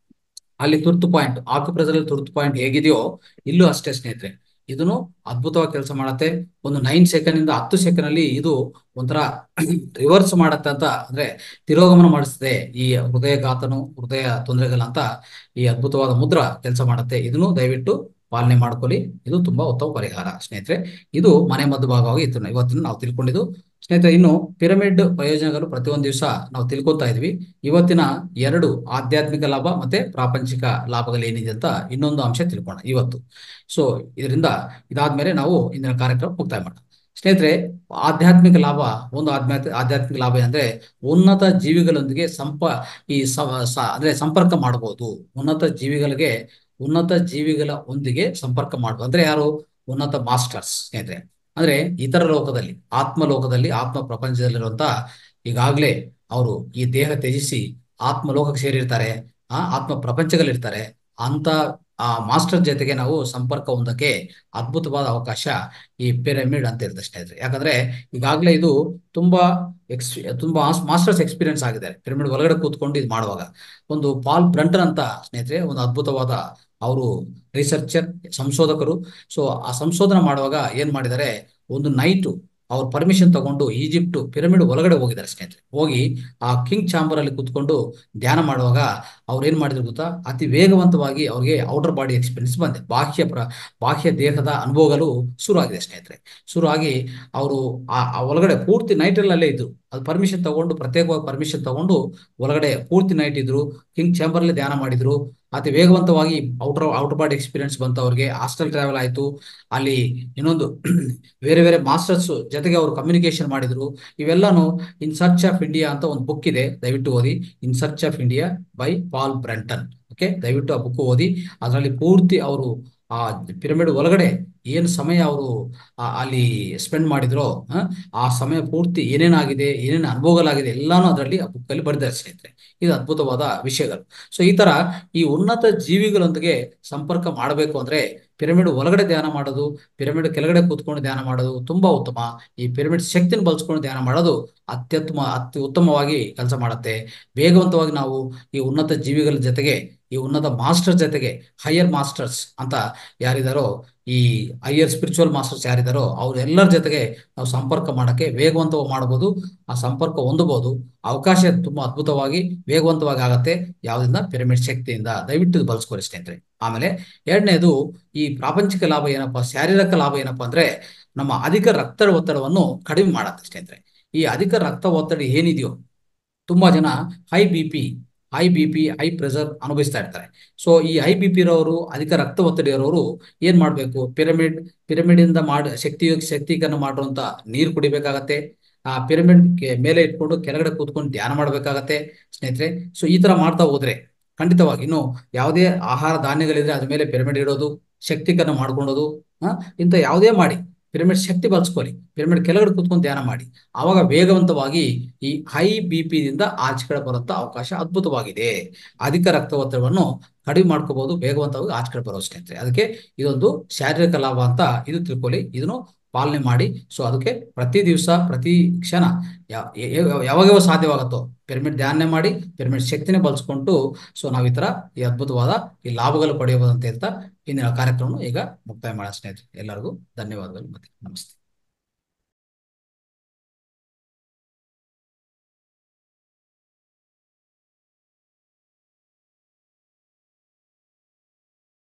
ಅಲ್ಲಿ ತುರ್ತು ಪಾಯಿಂಟ್ ಆಕ್ಯುಪ್ರೆಸರ್ ತುರ್ತು ಪಾಯಿಂಟ್ ಹೇಗಿದೆಯೋ ಇಲ್ಲೂ ಅಷ್ಟೇ ಸ್ನೇಹಿತರೆ ಇದನ್ನು ಅದ್ಭುತವಾಗಿ ಕೆಲಸ ಮಾಡತ್ತೆ ಒಂದು ನೈನ್ ಸೆಕೆಂಡ್ ಇಂದ ಹತ್ತು ಸೆಕೆಂಡ್ ಅಲ್ಲಿ ಇದು ಒಂಥರ ರಿವರ್ಸ್ ಮಾಡತ್ತೆ ಅಂತ ಅಂದ್ರೆ ತಿರೋಗಮನ ಮಾಡಿಸ್ತದೆ ಈ ಹೃದಯಘಾತನು ಹೃದಯ ತೊಂದರೆಗಳಂತ ಈ ಅದ್ಭುತವಾದ ಮುದ್ರ ಕೆಲಸ ಮಾಡುತ್ತೆ ಇದನ್ನು ದಯವಿಟ್ಟು ಪಾಲನೆ ಮಾಡ್ಕೊಳ್ಳಿ ಇದು ತುಂಬಾ ಉತ್ತಮ ಪರಿಹಾರ ಸ್ನೇಹಿತರೆ ಇದು ಮನೆ ಮದ್ದು ಭಾಗವಾಗಿ ಇತ್ತು ಇವತ್ತಿನ ನಾವು ತಿಳ್ಕೊಂಡಿದ್ದು ಸ್ನೇಹಿತರೆ ಇನ್ನು ಪಿರಮಿಡ್ ಪ್ರಯೋಜನಗಳು ಪ್ರತಿಯೊಂದು ದಿವಸ ನಾವು ತಿಳ್ಕೊತಾ ಇದ್ವಿ ಇವತ್ತಿನ ಎರಡು ಆಧ್ಯಾತ್ಮಿಕ ಲಾಭ ಮತ್ತೆ ಪ್ರಾಪಂಚಿಕ ಲಾಭಗಳು ಏನಿದೆ ಅಂತ ಇನ್ನೊಂದು ಅಂಶ ತಿಳ್ಕೋಣ ಇವತ್ತು ಸೊ ಇದರಿಂದ ಇದಾದ್ಮೇಲೆ ನಾವು ಇಂದಿನ ಕಾರ್ಯಕ್ರಮ ಮುಕ್ತಾಯ ಮಾಡೋಣ ಸ್ನೇಹಿತರೆ ಆಧ್ಯಾತ್ಮಿಕ ಲಾಭ ಒಂದು ಆಧ್ಯಾತ್ಮಿಕ ಆಧ್ಯಾತ್ಮಿಕ ಲಾಭ ಅಂದ್ರೆ ಉನ್ನತ ಜೀವಿಗಳೊಂದಿಗೆ ಸಂಪ ಈ ಸ- ಸ- ಅಂದ್ರೆ ಸಂಪರ್ಕ ಮಾಡಬಹುದು ಉನ್ನತ ಜೀವಿಗಳಿಗೆ ಉನ್ನತ ಜೀವಿಗಳ ಒಂದಿಗೆ ಸಂಪರ್ಕ ಮಾಡುವ ಅಂದ್ರೆ ಯಾರು ಉನ್ನತ ಮಾಸ್ಟರ್ಸ್ ಸ್ನೇಹಿತರೆ ಅಂದ್ರೆ ಇತರ ಲೋಕದಲ್ಲಿ ಆತ್ಮ ಲೋಕದಲ್ಲಿ ಆತ್ಮ ಪ್ರಪಂಚದಲ್ಲಿರುವಂತ ಈಗಾಗ್ಲೇ ಅವರು ಈ ದೇಹ ತ್ಯಜಿಸಿ ಆತ್ಮ ಲೋಕಕ್ಕೆ ಸೇರಿರ್ತಾರೆ ಆ ಆತ್ಮ ಪ್ರಪಂಚಗಳಿರ್ತಾರೆ ಅಂತ ಆ ಮಾಸ್ಟರ್ ಜೊತೆಗೆ ನಾವು ಸಂಪರ್ಕ ಹೊಂದಕ್ಕೆ ಅದ್ಭುತವಾದ ಅವಕಾಶ ಈ ಪಿರಮಿಡ್ ಅಂತ ಇರುತ್ತೆ ಸ್ನೇಹಿತರೆ ಯಾಕಂದ್ರೆ ಈಗಾಗಲೇ ಇದು ತುಂಬಾ ಎಕ್ಸ್ ತುಂಬಾ ಮಾಸ್ಟರ್ಸ್ ಎಕ್ಸ್ಪೀರಿಯನ್ಸ್ ಆಗಿದೆ ಪಿರಮಿಡ್ ಒಳಗಡೆ ಕೂತ್ಕೊಂಡು ಇದು ಮಾಡುವಾಗ ಒಂದು ಪಾಲ್ ಬ್ರಂಟನ್ ಅಂತ ಸ್ನೇಹಿತರೆ ಒಂದು ಅದ್ಭುತವಾದ ಅವರು ರಿಸರ್ಚರ್ ಸಂಶೋಧಕರು ಸೊ ಆ ಸಂಶೋಧನೆ ಮಾಡುವಾಗ ಏನ್ ಮಾಡಿದ್ದಾರೆ ಒಂದು ನೈಟು ಅವ್ರ ಪರ್ಮಿಷನ್ ತಗೊಂಡು ಈಜಿಪ್ಟ್ ಪಿರಮಿಡ್ ಒಳಗಡೆ ಹೋಗಿದ್ದಾರೆ ಸ್ನೇಹಿತರೆ ಹೋಗಿ ಆ ಕಿಂಗ್ ಚಾಂಬರ್ ಅಲ್ಲಿ ಕೂತ್ಕೊಂಡು ಧ್ಯಾನ ಮಾಡುವಾಗ ಅವ್ರು ಏನ್ ಮಾಡಿದ್ರು ಗೊತ್ತಾ ಅತಿ ವೇಗವಂತವಾಗಿ ಅವ್ರಿಗೆ ಔಟರ್ ಬಾಡಿ ಎಕ್ಸ್ಪೀರಿಯನ್ಸ್ ಬಂದೆ ಬಾಹ್ಯ ಪ್ರ ಬಾಹ್ಯ ದೇಹದ ಅನುಭವಗಳು ಶುರು ಆಗಿದೆ ಸ್ನೇಹಿತರೆ ಶುರು ಆಗಿ ಅವರು ಆ ಆ ಒಳಗಡೆ ಪೂರ್ತಿ ನೈಟ್ ಅಲ್ಲೇ ಇದ್ರು ಅದು ಪರ್ಮಿಷನ್ ತಗೊಂಡು ಪ್ರತ್ಯೇಕವಾಗಿ ಪರ್ಮಿಷನ್ ತಗೊಂಡು ಒಳಗಡೆ ಪೂರ್ತಿ ನೈಟ್ ಇದ್ರು ಕಿಂಗ್ ಚಾಂಬರ್ ಅಲ್ಲಿ ಧ್ಯಾನ ಮಾಡಿದ್ರು ಅತಿ ವೇಗವಂತವಾಗಿ ಔಟರ್ ಔಟರ್ ಬಾಡಿ ಎಕ್ಸ್ಪೀರಿಯನ್ಸ್ ಬಂತು ಅವ್ರಿಗೆ ಹಾಸ್ಟೆಲ್ ಟ್ರಾವೆಲ್ ಆಯ್ತು ಅಲ್ಲಿ ಇನ್ನೊಂದು ಬೇರೆ ಬೇರೆ ಮಾಸ್ಟರ್ಸ್ ಜೊತೆಗೆ ಅವರು ಕಮ್ಯುನಿಕೇಶನ್ ಮಾಡಿದ್ರು ಇವೆಲ್ಲಾನು ಇನ್ ಸರ್ಚ್ ಆಫ್ ಇಂಡಿಯಾ ಅಂತ ಒಂದು ಬುಕ್ ಇದೆ ದಯವಿಟ್ಟು ಓದಿ in search of India by Paul Brunton okay ದಯವಿಟ್ಟು ಆ ಬುಕ್ ಓದಿ ಅದರಲ್ಲಿ ಪೂರ್ತಿ ಅವರು ಆ ಪಿರಮಿಡ್ ಒಳಗಡೆ ಏನು ಸಮಯ ಅವರು ಅಲ್ಲಿ ಸ್ಪೆಂಡ್ ಮಾಡಿದ್ರೋ ಆ, ಆ ಸಮಯ ಪೂರ್ತಿ ಏನೇನಾಗಿದೆ ಏನೇನು ಅನುಭವಗಳಾಗಿದೆ ಎಲ್ಲಾನು ಅದರಲ್ಲಿ ಆ ಬುಕ್ಕಲ್ಲಿ ಬರೆದಿದ್ದಾರೆ ಸ್ನೇಹಿತರೆ ಇದು ಅದ್ಭುತವಾದ ವಿಷಯಗಳು ಸೊ ಈ ತರ ಈ ಉನ್ನತ ಜೀವಿಗಳೊಂದಿಗೆ ಸಂಪರ್ಕ ಮಾಡಬೇಕು ಅಂದ್ರೆ ಪಿರಮಿಡ್ ಒಳಗಡೆ ಧ್ಯಾನ ಮಾಡೋದು ಪಿರಮಿಡ್ ಕೆಳಗಡೆ ಕೂತ್ಕೊಂಡು ಧ್ಯಾನ ಮಾಡೋದು ತುಂಬಾ ಉತ್ತಮ ಈ ಪಿರಮಿಡ್ ಶಕ್ತಿನ ಬಳಸ್ಕೊಂಡು ಧ್ಯಾನ ಮಾಡೋದು ಅತ್ಯುತ್ತಮ ಅತಿ ಉತ್ತಮವಾಗಿ ಕೆಲಸ ಮಾಡುತ್ತೆ ವೇಗವಂತವಾಗಿ ನಾವು ಈ ಉನ್ನತ ಜೀವಿಗಳ ಜೊತೆಗೆ ಈ ಉನ್ನತ ಮಾಸ್ಟರ್ ಜೊತೆಗೆ ಹೈಯರ್ ಮಾಸ್ಟರ್ಸ್ ಅಂತ ಯಾರಿದಾರೋ ಈ ಹೈಯರ್ ಸ್ಪಿರಿಚುವಲ್ ಮಾಸ್ಟರ್ಸ್ ಯಾರಿದಾರೋ ಅವ್ರೆಲ್ಲರ ಜೊತೆಗೆ ನಾವು ಸಂಪರ್ಕ ಮಾಡಕ್ಕೆ ವೇಗವಂತವಾಗಿ ಮಾಡಬಹುದು ಆ ಸಂಪರ್ಕ ಹೊಂದಬಹುದು ಅವಕಾಶ ತುಂಬಾ ಅದ್ಭುತವಾಗಿ ವೇಗವಂತವಾಗಿ ಆಗತ್ತೆ ಯಾವ್ದ್ರಿಂದ ಪಿರಮಿಡ್ ಶಕ್ತಿಯಿಂದ ದಯವಿಟ್ಟು ಇದು ಬಳಸ್ಕೊರಿ ಸ್ನೇಹಿತರೆ ಆಮೇಲೆ ಎರಡನೇದು ಈ ಪ್ರಾಪಂಚಿಕ ಲಾಭ ಏನಪ್ಪಾ ಶಾರೀರಿಕ ಲಾಭ ಏನಪ್ಪಾ ಅಂದ್ರೆ ನಮ್ಮ ಅಧಿಕ ರಕ್ತ ಒತ್ತಡವನ್ನು ಕಡಿಮೆ ಮಾಡತ್ತೆ ಸ್ನೇಹಿತರೆ ಈ ಅಧಿಕ ರಕ್ತ ಒತ್ತಡ ಏನಿದೆಯೋ ತುಂಬಾ ಜನ high B P high B P high pressure ಅನುಭವಿಸ್ತಾ ಇರ್ತಾರೆ ಸೊ ಈ ಹೈ ಬಿ ಪಿ ಇರೋರು ಅಧಿಕ ರಕ್ತ ಒತ್ತಡ ಇರೋರು ಏನ್ ಮಾಡ್ಬೇಕು ಪಿರಮಿಡ್ ಪಿರಮಿಡ್ ಇಂದ ಮಾಡ ಶಕ್ತಿ ಶಕ್ತೀಕರಣ ಮಾಡಿರುವಂತ ನೀರು ಕುಡಿಬೇಕಾಗತ್ತೆ ಆ ಪಿರಮಿಡ್ ಮೇಲೆ ಇಟ್ಕೊಂಡು ಕೆಳಗಡೆ ಕೂತ್ಕೊಂಡು ಧ್ಯಾನ ಮಾಡ್ಬೇಕಾಗತ್ತೆ ಸ್ನೇಹಿತರೆ ಸೊ ಈ ತರ ಮಾಡ್ತಾ ಹೋದ್ರೆ ಖಂಡಿತವಾಗಿ ಇನ್ನು ಯಾವುದೇ ಆಹಾರ ಧಾನ್ಯಗಳಿದ್ರೆ ಅದ್ರ ಮೇಲೆ ಪಿರಮಿಡ್ ಇಡೋದು ಶಕ್ತೀಕರಣ ಮಾಡ್ಕೊಳ್ಳೋದು ಆ ಇಂಥ ಯಾವುದೇ ಮಾಡಿ ಪಿರಮಿಡ್ ಶಕ್ತಿ ಬಳಸ್ಕೊಳ್ಳಿ ಪಿರಮಿಡ್ ಕೆಳಗಡೆ ಕೂತ್ಕೊಂಡು ಧ್ಯಾನ ಮಾಡಿ ಆವಾಗ ವೇಗವಂತವಾಗಿ ಈ ಹೈ ಬಿ ದಿಂದ ಆಚೆ ಕಡೆ ಬರುವಂತ ಅವಕಾಶ ಅದ್ಭುತವಾಗಿದೆ ಅಧಿಕ ರಕ್ತ ಒತ್ತಡವನ್ನು ಕಡಿಮೆ ಮಾಡ್ಕೋಬಹುದು ವೇಗವಂತವಾಗಿ ಆಚೆ ಕಡೆ ಬರೋ ಸ್ನೇಹಿತರೆ ಅದಕ್ಕೆ ಇದೊಂದು ಶಾರೀರಿಕ ಲಾಭ ಅಂತ ಇದು ತಿಳ್ಕೊಳ್ಳಿ ಇದನ್ನು ಪಾಲನೆ ಮಾಡಿ ಸೊ ಅದಕ್ಕೆ ಪ್ರತಿ ದಿವಸ ಪ್ರತಿ ಕ್ಷಣ ಯಾ- ಯ- ಯಾವಾಗ ಯಾವಾಗ ಸಾಧ್ಯವಾಗುತ್ತೋ ಪಿರಮಿಡ್ ಧ್ಯಾನ ಮಾಡಿ ಪಿರಮಿಡ್ ಶಕ್ತಿನೇ ಬಳಸ್ಕೊಂಡು ಸೊ ನಾವು ಈ ತರ ಈ ಅದ್ಭುತವಾದ ಈ ಲಾಭಗಳು ಪಡೆಯಬಹುದು ಅಂತ ಹೇಳ್ತಾ ಇಂದಿನ ಕಾರ್ಯಕ್ರಮ ಈಗ ಮುಕ್ತಾಯ ಮಾಡೋಣ ಸ್ನೇಹಿತರೆ ಎಲ್ಲರಿಗೂ ಧನ್ಯವಾದಗಳು ಮತ್ತೆ ನಮಸ್ತೆ